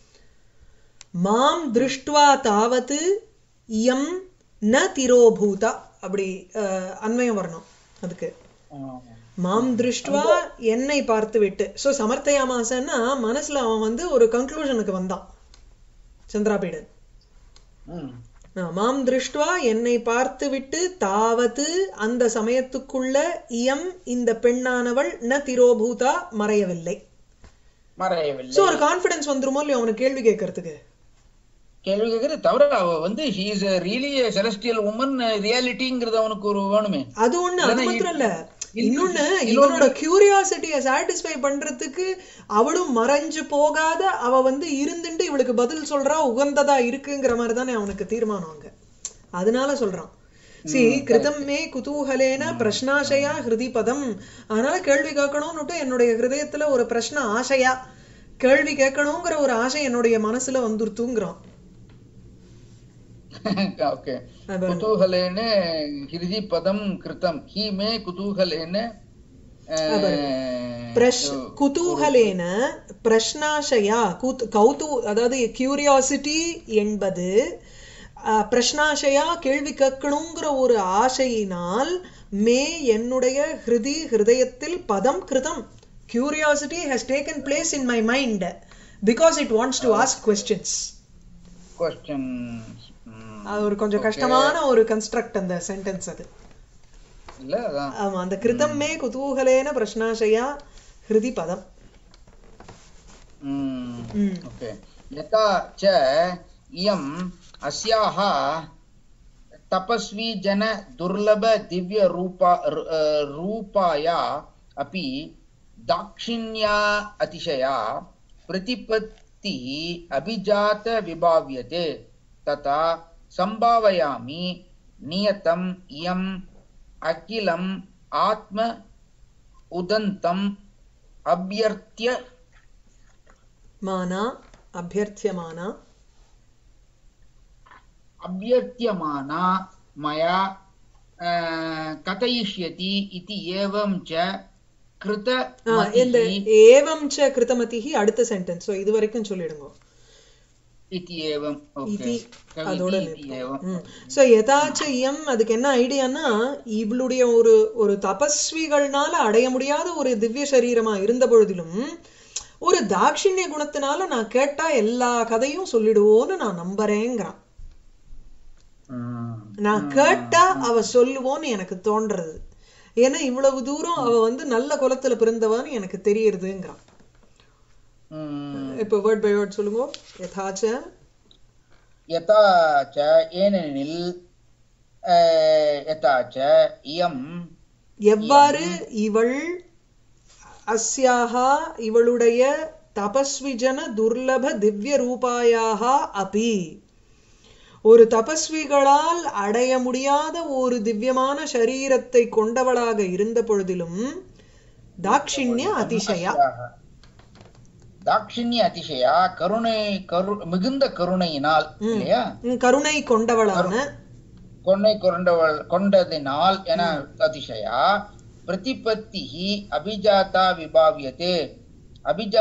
மாம் திருஷ்டுவா தாவத்து இயம் ந திரோபூதா அப்படி அஹ், அன்வயம் வரணும் அதுக்கு மாம் திருஷ்டுவா என்னை பார்த்து விட்டு சோ சமர்த்தயாமாசன்னா மனசுல அவன் வந்து ஒரு கன்க்ளூஷனுக்கு வந்தான் சந்திராபீடன் ம். மாம் திருஷ்டுவா என்னை பார்த்துவிட்டு தாவது அந்த சமயத்துக்குள்ள இயம் இந்த பெண்ணானவள் ந திரோபூதா மறையவில்லை மறையவில்லை சோ ஒரு கான்பிடன்ஸ் வந்துருமோ இல்லையோ அவனுக்கு கேள்வி கேட்கறதுக்கு கேள்வி கேட்கறது தவிர அவ வந்து he is really celestial woman ரியாலிட்டிங்கிறது அவனுக்கு ஒரு வேணுமே அது ஒண்ணு அது இல்லைன்னா மாத்திரம் இல்ல இல்ல, இன்னொன்னு இன்னொன்னு- இவனோட கியூரியாசிட்டிய சாட்டிஸ்ஃபை பண்றதுக்கு அவளும் மறைஞ்சு போகாத அவ வந்து இருந்துட்டு இவளுக்கு பதில் சொல்றா உகந்ததா இருக்குங்கிற மாதிரி தானே அவனுக்கு தீர்மானம் அங்க அதனால சொல்றான் சி கிருதம் மே குதூகலேன பிரஷ்னாசையா ஹிருதி பதம் அதனால கேள்வி கேட்கணும்னுட்டு என்னுடைய ஹிருதயத்துல ஒரு பிரஷ்ன ஆசையா கேள்வி கேட்கணுங்கிற ஒரு ஆசை என்னுடைய மனசுல வந்துருத்துங்கிறான் ஓகே அது பாருங்க. குதூகலேன ஹிருதி பதம் கிருதம் ஹி மே குதூகலேன அஹ், பிரஷ் குதூகலேன பிரஷ்னாஷயா குத் கௌது அதாவது கியூரியாசிட்டி என்பது அஹ், பிரஷ்னாஷயா கேள்வி கேட்கணுங்கிற ஒரு ஆசையினால் மே என்னுடைய ஹிருதி ஹிருதயத்தில் பதம் கிருதம் curiosity has taken place in my mind because it wants to ask questions question அது ஒரு கொஞ்சம் கஷ்டமான ஒரு கன்ஸ்ட்ரக்ட் அந்த சென்டென்ஸ் அது இல்ல அதான் ஆமா அந்த கிருதம் மே குதூகலேன பிரஷ்னாஷயா ஹிருதி பதம் ம். ம் ओके यथा च इयम् अस्याः तपस्वी जन दुर्लभ दिव्य रूपा रु- अ, रूपाया अपि दाक्षिण्या अतिशया प्रतिपत्तिः अभिजात विभाव्यते तथा सम्भावयामि नियतम् इयम् अखिलम् आत्म उदन्तम् अभ्यर्त्य माना अभ्यर्थ्यमाना अभ्यर्थ्यमाना मया अ, कथयिष्यति इति एवं च कृत ஆ, இந்த ஏவம் ச கிருதமதிஹி அடுத்த சென்டென்ஸ் ஸோ இது வரைக்கும் சொல்லிடுங்க इति एवं இதி ओके அதோட इति एवं ஸோ யதாச்ச இயம் அதுக்கு என்ன ஐடியான்னா இவளுடைய ஒரு ஒரு தபஸ்விகள்னால அடைய முடியாத ஒரு திவ்ய சரீரமா இருந்த பொழுதிலும் ஒரு தாட்சிணிய குணத்தினால நான் கேட்டா எல்லா கதையும் சொல்லிடுவோன்னு நான் நம்புறேங்கிறான் ம். நான் கேட்டா அவ சொல்லுவோன்னு எனக்கு தோன்றது ஏன்னா இவ்வளவு தூரம் அவ வந்து நல்ல குலத்துல பிறந்தவான்னு எனக்கு தெரியறதுங்கிறான் ம். இப்போ வேர்ட் பை வேர்ட் சொல்லுங்க யதாச்ச यथा च ஏனெனில் अ, यथा च इयम् எவ்வாறு இவள் அஸ்யாஹா இவளுடைய தபஸ்விஜன துர்லப திவ்ய ரூபாயாக அபி ஒரு தபஸ்விகளால் அடைய முடியாத ஒரு திவ்யமான சரீரத்தை கொண்டவளாக இருந்த பொழுதிலும் தாக்ஷிண்ய அதிசயா அஸ்யாக தாட்சிணிய அதிசயா கருணை கரு மிகுந்த கருணையினால் இல்லையா ம், கருணை கொண்டவளான கொன்னை கொண்டவள் கொண்டதினால் என அதிசயா பிரதிபத்தி அபிஜாதா விபாவியதே அபிஜா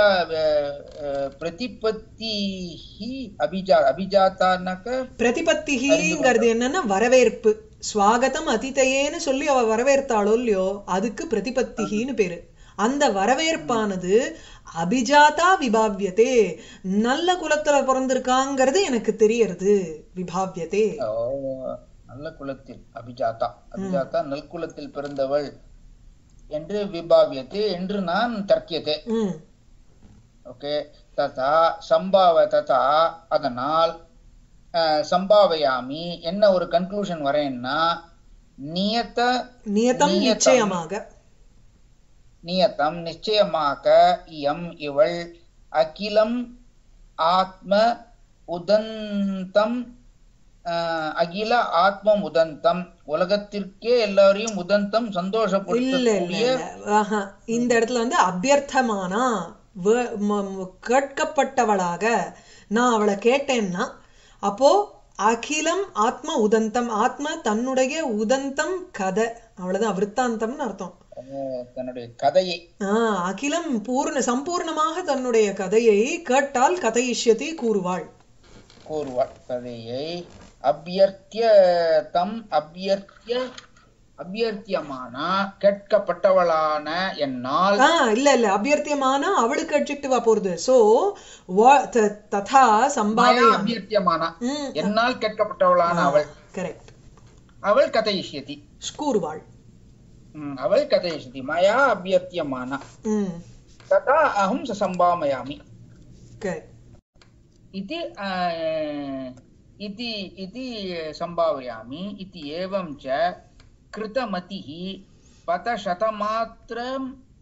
பிரதிபத்தி அபிஜா அபிஜாத்தானாக்க பிரதிபத்திகிங்கிறது என்னன்னா வரவேற்பு ஸ்வாகதம் அதிதையேன்னு சொல்லி அவ வரவேற்பாளோ இல்லையோ அதுக்கு பிரதிபத்திகின்னு பேரு அந்த வரவேற்பானது அபிஜாதா விபாவியதே நல்ல குலத்துல பிறந்திருக்காங்கிறது எனக்கு தெரியறது விபாவியதே ஓ, நல்ல குலத்தில் அபிஜாதா அபிஜாதா நல்குலத்தில் பிறந்தவள் என்று விபாவியத்தை என்று நான் தர்க்கியதே ம் ஓகே ததா சம்பாவ ததா அதனால் அஹ், சம்பாவயாமி என்ன ஒரு கன்க்ளூஷன் வரேன்னா நியத நியதம் நியதம். நிச்சயமாக நியதம் நிச்சயமாக இயம் இவள் அகிலம் ஆத்ம உதந்தம் அஹ், அகில ஆத்ம உதந்தம் உலகத்திற்கே எல்லாரையும் உதந்தம் இல்ல இல்ல சந்தோஷப்படுத்தக்கூடிய இல்ல ஆஹா. இந்த இடத்துல வந்து அபியர்த்தமானா வ- ம- ம- கேட்கப்பட்டவளாக நான் அவளை கேட்டேன்னா அப்போ அகிலம் ஆத்ம உதந்தம் ஆத்ம தன்னுடைய உதந்தம் கதை அவ்வளவுதான் விற்த்தாந்தம்னு அர்த்தம் அஹ், தன்னுடைய கதையை ஆஹ் அகிலம் பூர்ண சம்பூர்ணமாக தன்னுடைய கதையை கேட்டால் கதையிஷ்யத்தை கூறுவாள் கூறுவாள் கதையை அபியர்த்திய தம் அபியர்த்திய அபியர்த்தியமானா கேட்கப்பட்டவளான என்னால் ஆ இல்ல இல்ல அபியர்த்தியமான அவளுக்கு அட்ஜெக்டிவா போறது சோ ததா மயா சம்பாவயா அபியர்த்தியமானா ம் என்னால் கேட்கப்பட்டவளான அவள் கரெக்ட் அவள் கதையிஷ்யதி கூறுவாள் ம், அவள் கதையிஷ்யதி மயா அபியர்த்தியமானா ம் तथा अहं स सम्भावयामि கரெக்ட் इति अ, इति इति सम्भावयामि इति एवं च कृतमतिः पतशतमात्रं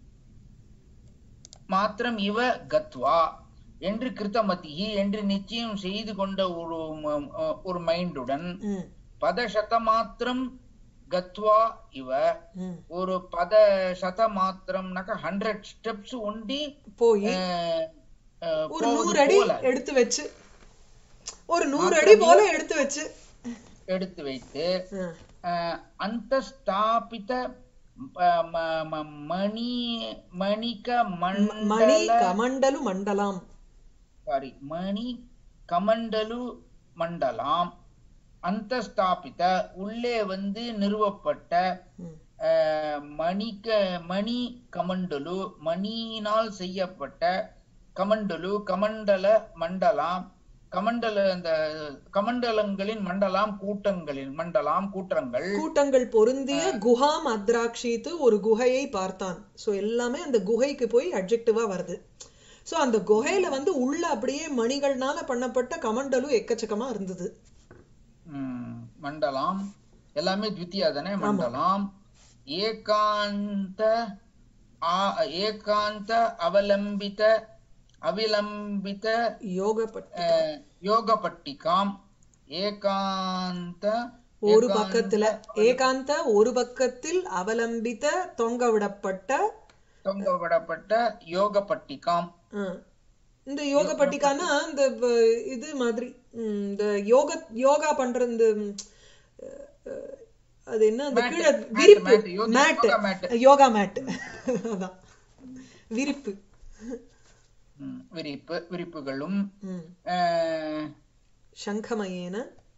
மாத்திரம் இவ கத்வா என்று கிருத்தமதிஹி என்று நிச்சயம் செய்து கொண்ட ஒரு ம- அ- ஒரு மைண்டுடன் ம் பதசத மாத்திரம் கத்வா இவ ம் ஒரு பத சத மாத்திரம்னாக்க ஹண்ட்ரட் ஸ்டெப்ஸ் ஒண்டி போய் அஹ், அஹ், ஒரு போவது நூறு அடி போல எடுத்து வச்சு ஒரு நூறு அடி போல எடுத்து வச்சு எடுத்து வைத்து ஆ, அஹ், அந்த ஸ்தாபித அஹ், ம- ம- மணி மணிக மணி மண்டல கமண்டலு மண்டலாம் சாரி மணி கமண்டலு மண்டலாம் அந்த ஸ்தாபித உள்ளே வந்து நிறுவப்பட்ட ம், அஹ், மணிக்க மணி கமண்டலு மணியினால் செய்யப்பட்ட கமண்டலு கமண்டல மண்டலாம் கமண்டல அந்த கமண்டலங்களின் மண்டலாம் கூட்டங்களின் மண்டலாம் கூட்டங்கள் கூட்டங்கள் பொருந்திய குஹாம் அத்ராக்ஷித்து ஒரு குகையை பார்த்தான் சோ எல்லாமே அந்த குகைக்கு போய் அட்ஜெக்டிவா வருது சோ அந்த குகையில வந்து உள்ள அப்படியே மணிகள்னால பண்ணப்பட்ட கமண்டலு எக்கச்சக்கமா இருந்தது ம், மண்டலாம் எல்லாமே த்வித்தியா தானே மண்டலாம் ஏகாந்த ஆ- ஏகாந்த அவலம்பித அவிலம்பித யோகப்பட்ட அஹ், யோக பட்டிகாம் ஏகாந்த ஒரு பக்கத்துல ஏகாந்த ஒரு பக்கத்தில் அவலம்பித தொங்க விடப்பட்ட தொங்க விடப்பட்ட யோக பட்டிகாம் ஆ. இந்த யோக பட்டிக்கானா இந்த வ- இது மாதிரி ம், இந்த யோக யோகா பண்ற இந்த ம், அஹ், அது என்ன அந்த Mat, கீழே mat, விரிப்பு mat, yoga- mat yoga mat. Yoga mat அதான் விரிப்பு ம், விரிப்பு விரிப்புகளும் ம். அஹ், சங்கமயேன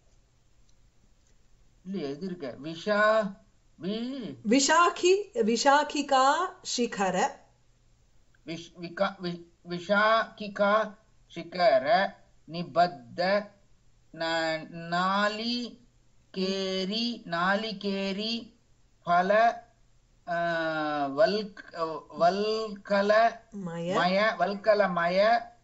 இல்லையா இது இருக்க விஷா வி விஷாகி விஷாகிகா சிகர विश् विका वि- विशाखिका शिखर निबद्ध न- नालिकेरी नालिकेरी फल आ, वल्क वल्कल மய मय वल्कलमय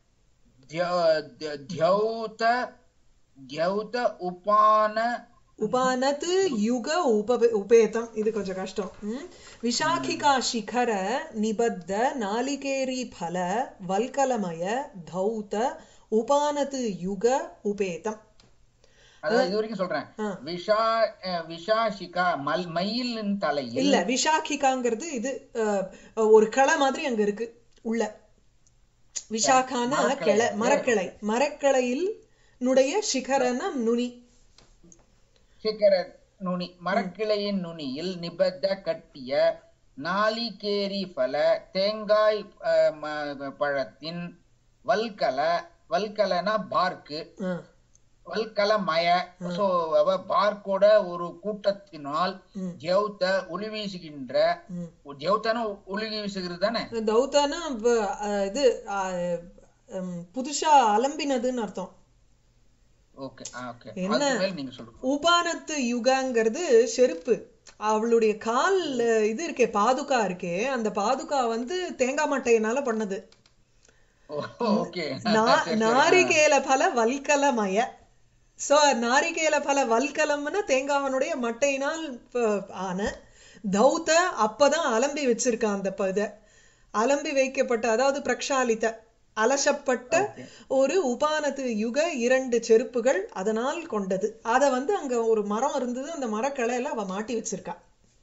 द्य- द्य- द्यौत द्यौत उपान உபானத் யுக உப உபேதம் இது கொஞ்சம் கஷ்டம் ம்? விஷாகிகா சிகர நிபத்த நாலிகேரி பல வல்கலமய தௌத உபானத் யுக உபேதம் அதான் இது வரைக்கும் சொல்றேன் ஆ. விஷா அஹ், விஷாஷிகா மல் மயிலின் தலையில் இல்ல விஷாகிகாங்கிறது இது அஹ், ஒரு கிளை மாதிரி அங்க இருக்கு உள்ள விஷாகான மரக்கிளை. கிளை மரக்கிளை மரக்கிளையில் நுடைய சிகரன நுனி சிகர நுனி மரக்கிளையின் நுனியில் நிபத்த கட்டிய நாளிகேரி பல தேங்காய் அஹ், ம- பழத்தின் வல்கல வல்கலனா பார்க்கு ஆ, வல்கலமய சோ அவ பார்க்கோட ஒரு கூட்டத்தினால் ம், ஜெவுத்த ஒளி வீசுகின்ற ம். ஜெவுத்தன ஒளி வீசுகிறது தானே தௌதானா வ- அஹ், இது அஹ், உம், புதுசா அலம்பினதுன்னு அர்த்தம் ஓகே ஓகே என்ன? அதுக்கு மேல நீங்க சொல்லுங்க உபானத்து யுகாங்கிறது செருப்பு அவளுடைய கால் அஹ், இது இருக்கே பாதுகா இருக்கே அந்த பாதுகா வந்து தேங்காய் மட்டையினால பண்ணது ஓகே நா- நாரிகேல பல வல்கலமய சோ நாரிகேல பல வல்கலம்னா தேங்காவனுடைய மட்டையினால் ப- ஆன தௌத்த அப்பதான் அலம்பி வச்சிருக்கான் அந்த ப- இத அலம்பி வைக்கப்பட்ட அதாவது பிரக்ஷாலித்த அலசப்பட்ட ஒரு உபானத்து யுக இரண்டு செருப்புகள் அதனால் கொண்டது அத வந்து அங்க ஒரு மரம் இருந்தது அந்த மரக்கிளையில அவ மாட்டி வச்சிருக்கா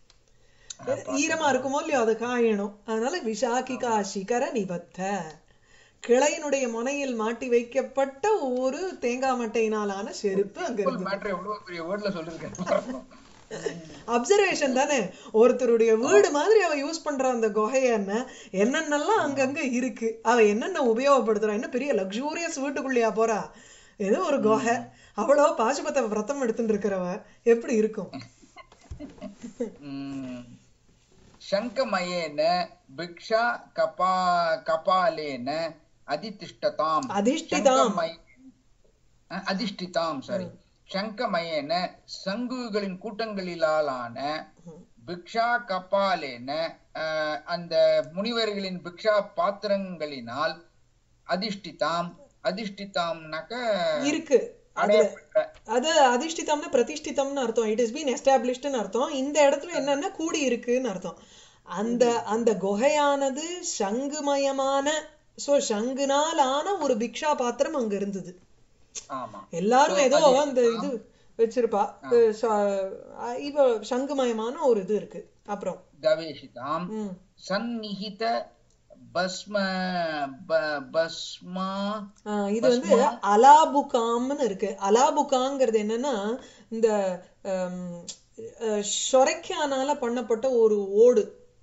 ஈரமா இருக்குமோ இல்லையோ அது காயணும் அதனால விஷாகிகா சிகர நிபத்த கிளையினுடைய முனையில் மாட்டி வைக்கப்பட்ட ஒரு தேங்காய் மட்டையினாலான செருப்பு அங்க இருக்கு மேட்ரு எவ்வளவு பெரிய வேர்ட்ல சொல்லிருக்கேன் அப்சர்வேஷன் தானே ஒருத்தருடைய வீடு மாதிரி அவ யூஸ் பண்ற அந்த குகைய என்ன என்னென்னலாம் அங்கங்க இருக்கு அவ என்னென்ன உபயோகப்படுத்துறா என்ன பெரிய லக்ஸூரியஸ் வீட்டுக்குள்ளேயா போறா ஏதோ ஒரு குகை அவ்வளோ பாசுபத விரதம் எடுத்துட்டு இருக்கிறவ எப்படி இருக்கும் ம், சங்கமயேன பிக்ஷா கபா கபாலேன அதிதிஷ்டதாம் அதிஷ்டிதாம் சங்கமய- அஹ், அதிஷ்டிதாம் சாரி சங்கமயேன சங்குகளின் கூட்டங்களிலான பிக்ஷா கபாலேன அஹ், அந்த முனிவர்களின் பிக்ஷா பாத்திரங்களினால் அதிஷ்டிதாம் அதிஷ்டிதாம்னாக்க இருக்கு அது அடையப்பட்ட அது அதிஷ்டிதம்னா பிரதிஷ்டிதம்னு அர்த்தம் இட் இஸ் பீன் எஸ்டாப்ளிஷ்டுன்னு அர்த்தம் இந்த இடத்துல என்னன்னா கூடி இருக்குன்னு அர்த்தம் அந்த அந்த குகையானது சங்குமயமான சோ சங்குனால் ஆன ஒரு பிக்ஷா பாத்திரம் அங்க இருந்தது ஆமா எல்லாரும் ஏதோ அந்த இது வச்சிருப்பா அஹ் ச- இவ சங்குமயமான ஒரு இது இருக்கு அப்புறம் கவேஷிதாம் ம் சந்நிகித பஸ்ம ப- பஸ்மா ஆஹ் இது வந்து அலாபுகாம்னு இருக்கு அலாபுகாங்கிறது என்னன்னா இந்த ஹம், அஹ், ஷொரைக்கானால பண்ணப்பட்ட ஒரு ஓடு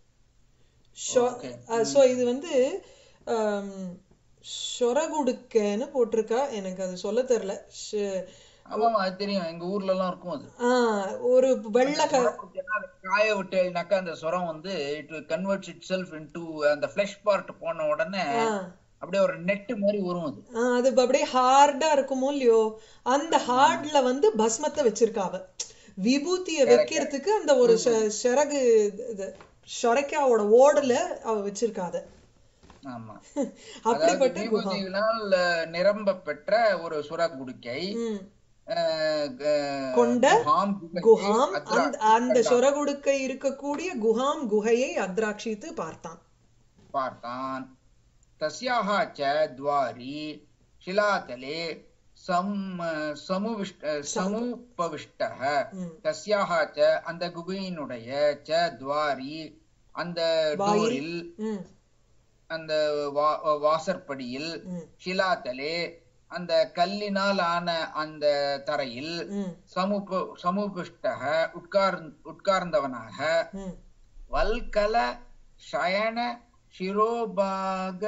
Okay. சோ இது வந்து ஹம், ஷொரகுடுக்கைன்னு போட்டிருக்கா எனக்கு அது சொல்ல தெரியல ஷ- ஆமாமா அது தெரியும் எங்க ஊர்ல எல்லாம் இருக்கும் அது ஆஹ் ஒரு வெள்ளை க ஏன்னா அதை காய விட்டேனாக்கா அந்த சுரம் வந்து it converts itself into அந்த ஃபிளஷ் பார்ட் போன உடனே ஆஹ் அப்படியே ஒரு நெட் மாதிரி வரும் அது ஆஹ் அது அப்படியே ஹார்டா இருக்குமோ இல்லையோ அந்த ஹார்ட்ல வந்து பஸ்மத்தை வச்சிருக்காவ விபூதிய வைக்கிறதுக்கு அந்த ஒரு ச- சிறகு இது சொரைக்காவோட ஓடுல அவ வச்சிருக்காத ஆமா அப்படிப்பட்ட அதாவது குஹா விபூதிகளால் நிரம்ப பெற்ற ஒரு சுரகுடுக்கை ம். அஹ், க- கொண்ட குஹாம் குகை, குஹாம் அத்ரா- அந்த அந்த சொரகுடுக்கை இருக்கக்கூடிய குஹாம் குகையை அத்ராட்சித்து பார்த்தான் பார்த்தான் தஸ்யாः च द्वारि शिलातले सम् समुविष्ट समुपविष्टः ம். தஸ்யாः च அந்த குகையினுடைய ச துவாரி அந்த டோரில் ம் அந்த வா- வாசற்படியில் ம் ஷிலாத்தலே அந்த கல்லினால் ஆன அந்த தரையில் ம் சமுப சமுபிஷ்டக உட்கார் உட்கார்ந்தவனாக ம் வல்கல சயன சிரோபாக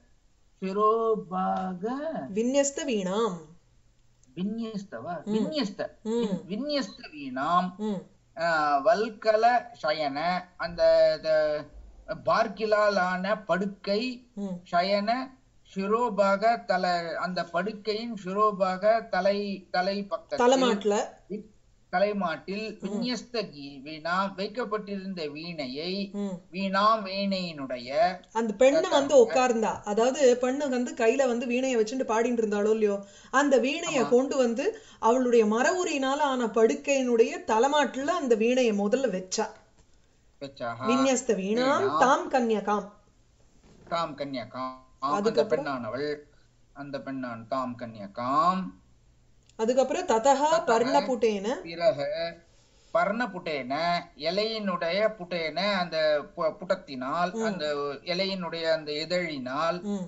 சிரோபாக விநியஸ்த வீணாம் விநியஸ்தவ விநியஸ்த ம். விநியஸ்த வீணாம் ம் ஆஹ், வல்கல சயன அந்த த- பார்க்கிலால் ஆன படுக்கை ம் சயன சிரோபாக தலை அந்த படுக்கையின் சிரோபாக தலை தலை பக்கத்தில் தலைமாட்டுல வி- தலைமாட்டில் விநியஸ்த கீ- வீணா வைக்கப்பட்டிருந்த வீணையை ம் வீணாம் வீணையினுடைய அந்த பெண்ணு வந்து உட்கார்ந்தா அதாவது பெண்ணு வந்து கையில வந்து வீணையை வச்சுட்டு பாடிட்டு இருந்தாளோ இல்லையோ அந்த வீணையை கொண்டு வந்து அவளுடைய மரவுரியினால ஆன படுக்கையினுடைய தலைமாட்டுல அந்த வீணையை முதல்ல வச்சா வச்சாக விநியஸ்த வீணாம் தாம் கன்யகாம் தாம் கன்யகாம் அந்த பெண்ணானவள் அந்த பெண்ணான் தாம் கன்யகாம் அதுக்கப்புறம் ததா பர்ணபுட்டேன பிறகு பர்ண புட்டேன இலையினுடைய புட்டேன அந்த பு- புட்டத்தினால் அந்த இலையினுடைய அந்த இதழினால் ம்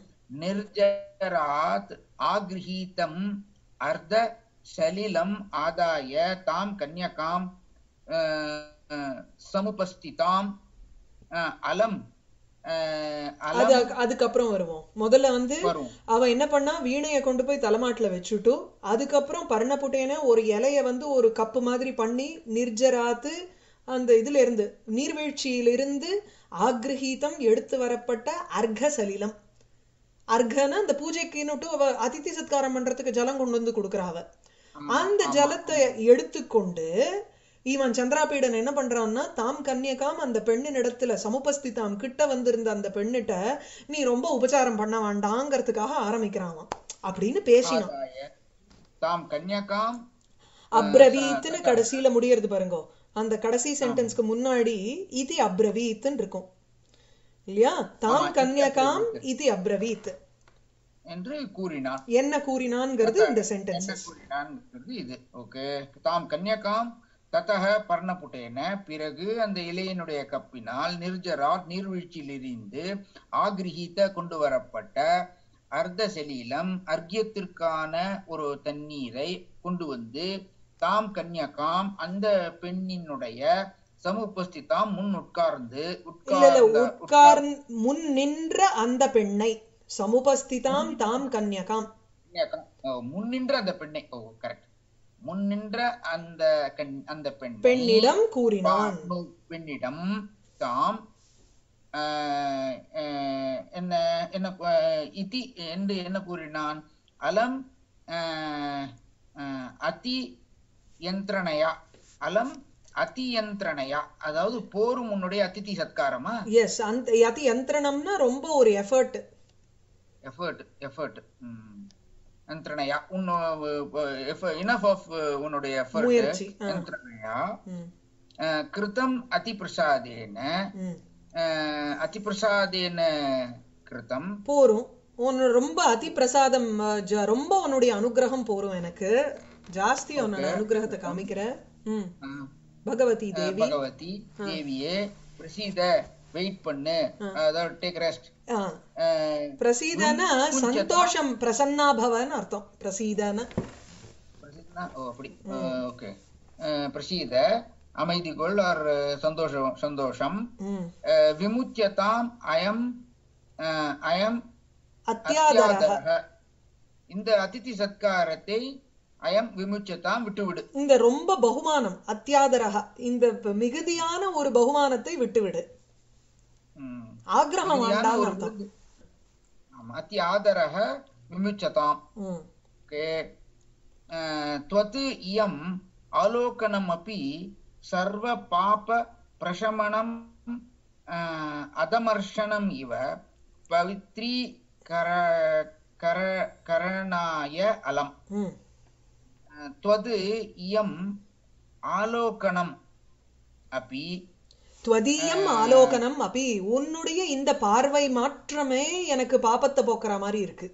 நிர்ஜராத் ஆக்ரஹீதம் அர்த்த சலிலம் ஆதாய தாம் கன்யகாம் அஹ், அஹ், சமுபஸ்திதாம் அஹ், அலம் அஹ், அது அலம் அதுக்கப்புறம் வருவோம் முதல்ல வந்து வரும் அவ என்ன பண்ணா வீணைய கொண்டு போய் தலைமாட்டுல வச்சுட்டு அதுக்கப்புறம் பர்ணபுட்டேன ஒரு இலைய வந்து ஒரு கப்பு மாதிரி பண்ணி நிர்ஜராத்து அந்த இதுல இருந்து நீர்வீழ்ச்சியிலிருந்து ஆக்ரஹீதம் எடுத்து வரப்பட்ட அர்க்க சலிலம் அர்க்கனா அந்த பூஜைக்குன்னுட்டு அவ அதித்தி சத்காரம் பண்றதுக்கு ஜலம் கொண்டு வந்து கொடுக்குறா அவ அந்த ஜலத்தை எடுத்துக்கொண்டு இவன் சந்திராபீடன் என்ன பண்றான்னா தாம் கன்யகாம் அந்த பெண்ணின் இடத்துல சமுபஸ்திதாம் கிட்ட வந்திருந்த அந்த பெண்ணிட்ட நீ ரொம்ப உபச்சாரம் பண்ண வேண்டாங்கிறதுக்காக ஆரம்பிக்கிறான் அப்படின்னு பேசினான் ஆதாய தாம் கன்யகாம் அப்ரவீத்னு கடைசியில முடியறது பாருங்க அந்த கடைசி சென்டென்ஸ்க்கு முன்னாடி இது அப்ரவீத்னு இருக்கும் இல்லையா தாம் கன்யகாம் இது அப்ரவீத் என்று கூறினான் என்ன கூறினான்ங்கிறது இந்த சென்டென்ஸ் என்ன கூறினான்ங்கிறது இது ஓகே தாம் கன்யகாம் ததக பர்ணபுட்டேன பிறகு அந்த இலையினுடைய கப்பினால் நிர்ஜராத் நீர்வீழ்ச்சியிலிருந்து ஆக்ரஹீத கொண்டு வரப்பட்ட அர்த்த செலீலம் அர்க்கியத்திற்கான ஒரு தண்ணீரை கொண்டு வந்து தாம் கன்யகாம் அந்த பெண்ணினுடைய சமுபஸ்திதாம் முன் உட்கார்ந்து இல்ல இல்ல உட்கார்ந்த உட்கார் முன் நின்ற அந்த பெண்ணை சமுபஸ்திதாம் தாம் கன்யகாம் கன்யகாம், ஓ, முன்னின்ற அந்த பெண்ணை ஓ கரெக்ட் முன்னின்ற அந்த கண் அந்த பெண் பெண்ணிடம் கூறினான் பெண்ணிடம் தாம் ஆஹ், ஆஹ், என்ன என்ன ஆஹ், இதி என்று என்ன கூறினான் அலம் ஆஹ், ஆஹ், அதி யந்திரணையா அலம் அதி யந்திரணையா அதாவது போரும் உன்னுடைய அதிதி சத்காரமா எஸ் அந்த அதி யந்திரணம்னா ரொம்ப ஒரு எஃபர்ட் எஃபர்ட் எஃபர்ட் யந்திரணையா உன் இனஃப் ஆஃப் உன்னுடைய எஃபர்ட் முயற்சி, ஆ. யந்திரணையா ம் ஆஹ், கிருதம் அதிபிரசாதேன ம் ஆஹ், அதிபிரசாதேன கிருதம் போரும் உன் ரொம்ப அதி பிரசாதம் அஹ், ஜ- ரொம்ப உன்னுடைய அனுகிரகம் போரும் எனக்கு ஜாஸ்தி உன்னோட அனுகிரகத்தை காமிக்கிற ம் ஆஹ், பகவதி தேவி பகவதி தேவியே பிரசீத வெயிட் பண்ணு அதாவது டேக் ரெஸ்ட் ஆ பிரசீதனா சந்தோஷம் பிரசன்னா பவன் அர்த்தம் பிரசீதன ஓ அப்படி ஓகே பிரசீத அமைதி கொள் ஆர் சந்தோஷம் சந்தோஷம் ம் அஹ், விமுச்சியதாம் அயம் அஹ், அயம் அத்தியாதரக அத்தியாதரக. இந்த அதிதி சத்காரத்தை அயம் விமுச்சியதாம் விட்டுவிடு இந்த ரொம்ப பகுமானம் அத்தியாதரக இந்த ப- மிகுதியான ஒரு பகுமானத்தை விட்டுவிடு ம். ஆக்ரகம் சரியான வேண்டாம் ஒரு அர்த்தம் விருது. ஆமா அத்தியாதரக விமுச்சியதாம் ம் ओके त्वत् इयम् अवलोकनमपि सर्वपापप्रशमनम् अ, अधमर्षणम् इव पवित्री कर कर करणाय अलम् ம் अ, त्वद् इयम् आलोकनम् अपि துவதீயம் ஆலோகனம் அபி உன்னுடைய இந்த பார்வை மாற்றமே எனக்கு பாப்பத்தை போக்குற மாதிரி இருக்கு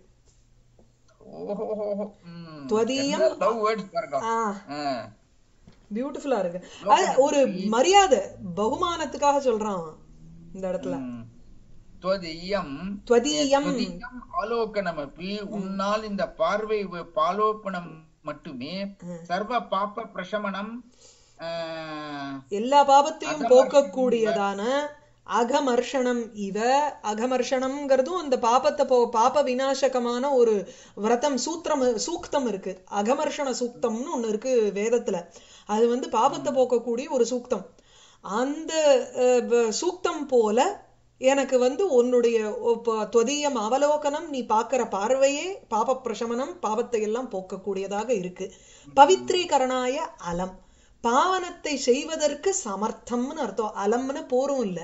ஓஹோ ம், त्वदीयम् என்ன love words பாருங்க ஆ ஆ. பியூட்டிஃபுல்லா இருக்கு அது ஒரு மரியாதை பகுமானத்துக்காக சொல்றான் அவன் இந்த இடத்துல ம். त्वदीयम् துவதீயம் துதியம் ஆலோகனமப்பி உன்னால் இந்த பார்வை வ- பாலோபனம் மட்டுமே சர்வ பாப்ப பிரசமனம் ஆஹ், எல்லா பாபத்தையும் போக்கக்கூடியதான அகமர்ஷணம் இவ அகமர்ஷணம்ங்கிறதும் அந்த பாபத்தை போ பாப விநாசகமான ஒரு விரதம் சூத்திரம் சூக்தம் இருக்கு அகமர்ஷண சூக்தம்னு ஒண்ணு இருக்கு வேதத்துல அது வந்து பாபத்தை போக்கக்கூடிய ஒரு சூக்தம் அந்த அஹ், வ- சூக்தம் போல எனக்கு வந்து உன்னுடைய ஒப்ப- துவதீயம் அவலோகனம் நீ பார்க்கிற பார்வையே பாப பிரசமனம் பாவத்தை எல்லாம் போக்கக்கூடியதாக இருக்கு பவித்ரீகரணாய அலம் பாவனத்தை செய்வதற்கு சமர்த்தம்னு அர்த்தம் அலம்னு போரும் இல்ல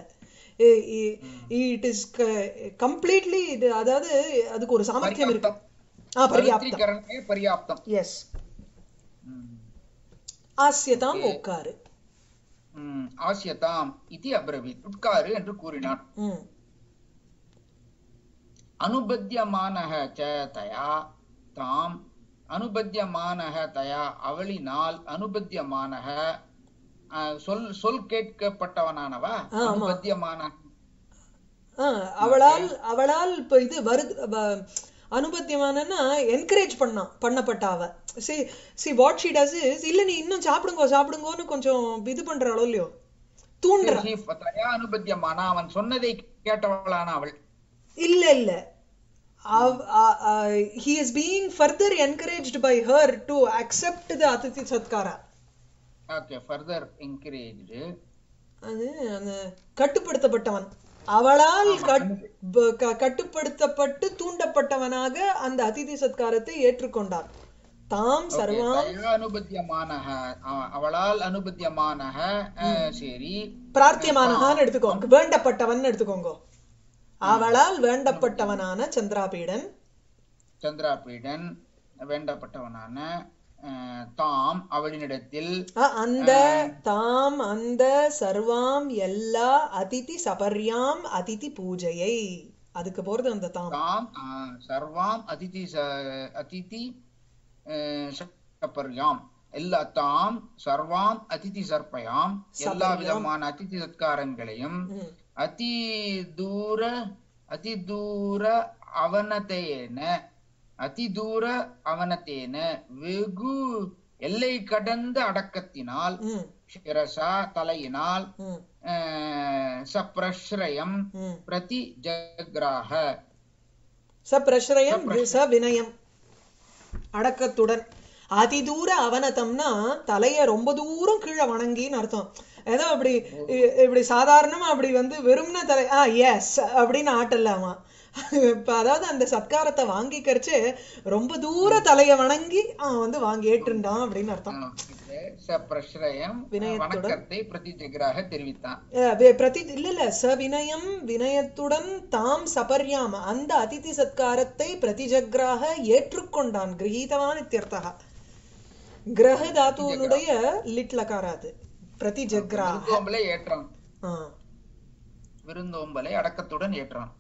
இட் இஸ் கம்ப்ளீட்லி இது அதாவது அதுக்கு ஒரு சாமர்த்தியம் இருக்கு ஆ பர்யாப்தம் பவித்ரீகரணே பர்யாப்தம் எஸ் ம். ஆசியதாம் உட்காரு ம், ஆசியதாம் இது அப்ரவீத் உட்காரு என்று கூறினான் ம் அனுபத்தியமானக ச தயா தாம் அனுபத்தியமானக தயா அவளினால் அனுபத்தியமானக அஹ், சொல் சொல் கேட்கப்பட்டவனானவா ஆ, ஆமா. அனுபத்தியமான ஆ, அவளால் அவளால் இப்ப இது வருது வ- அனுபத்தியமானன்னா என்கரேஜ் பண்ணான் பண்ணப்பட்ட அவ see see what she does is இல்ல நீ இன்னும் சாப்பிடுங்கோ சாப்பிடுங்கோன்னு கொஞ்சம் இது பண்றாளோ இல்லையோ தூண்டுற சரி, தயா அனுபத்தியமான அவன் சொன்னதை கேட்டவளான அவள் இல்ல இல்ல he is being further encouraged by her to accept the அதிதி சத்காரா ஓகே ஃபர்தர் என்கரேஜ்டு அது அந்த கட்டுப்படுத்தப்பட்டவன் அவளால் கட்- ப- க- கட்டுப்படுத்தப்பட்டு தூண்டப்பட்டவனாக அந்த அதிதி சத்காரத்தை ஏற்றுக்கொண்டான் தாம் சர்வாம் தயா அனுபத்தியமானக அவ- அவளால் அனுபத்தியமானக அஹ், சரி பிரார்த்தியமானகான்னு எடுத்துக்கோ வேண்டப்பட்டவன் எடுத்துக்கோங்க அவளால் வேண்டப்பட்டவனான சந்திராபீடன் சந்திராபீடன் வேண்டப்பட்டவனான அஹ், தாம் அவளினிடத்தில் அ- அந்த தாம் அந்த சர்வாம் எல்லா அதிதி சபர்யாம் அதிதி பூஜையை அதுக்கு போறது அந்த தாம் தாம் அஹ், சர்வாம் அதிதி ச- அதிதி அஹ், சப்பர்யாம் எல்லா தாம் சர்வாம் அதிதி சர்ப்பயாம் எல்லா விதமான அதிதி சத்காரங்களையும் ம். அதி தூர அதி தூர அவனதேன அதி தூர அவனத்தேன வெகு எல்லை கடந்த அடக்கத்தினால் ம் சிரசா தலையினால் ம் அஹ், சப்ரஸ்ரயம் ம் பிரதி ஜக்ராக ச பிரஸ்ரயம் ச வினயம் அடக்கத்துடன் அதி தூர அவனதம்னா தலைய ரொம்ப தூரம் கீழே வணங்கின்னு அர்த்தம் ஏதோ அப்படி இ- இப்படி சாதாரணமா அப்படி வந்து வெறும்ன தலை ஆ எஸ் அப்படின்னு ஆட்டலாமா இப்ப அதாவது அந்த சத்காரத்தை வாங்கிக்கரிச்சு ரொம்ப தூர தலைய வணங்கி அவன் வந்து வாங்கி ஏற்றுண்டான் அப்படின்னு அர்த்தம் ஆ, இது ச பிரஸ்ரயம் வினயத்துடன். வணக்கத்தை பிரதிஜெகராக தெரிவித்தான் அஹ் வே- பிரதி இல்ல இல்ல சவினயம் வினயத்துடன் தாம் சபர்யாம் அந்த அதிதி சத்காரத்தை பிரதிஜக்ராக ஏற்றுக்கொண்டான் கிரகீதவான் இத்தியர்த்தா கிரக தாத்துவனுடைய லிட் லகாராது பிரதிஜக்ராக விருந்தோம்பலை ஏற்றான் ஆ விருந்தோம்பலை அடக்கத்துடன் ஏற்றான்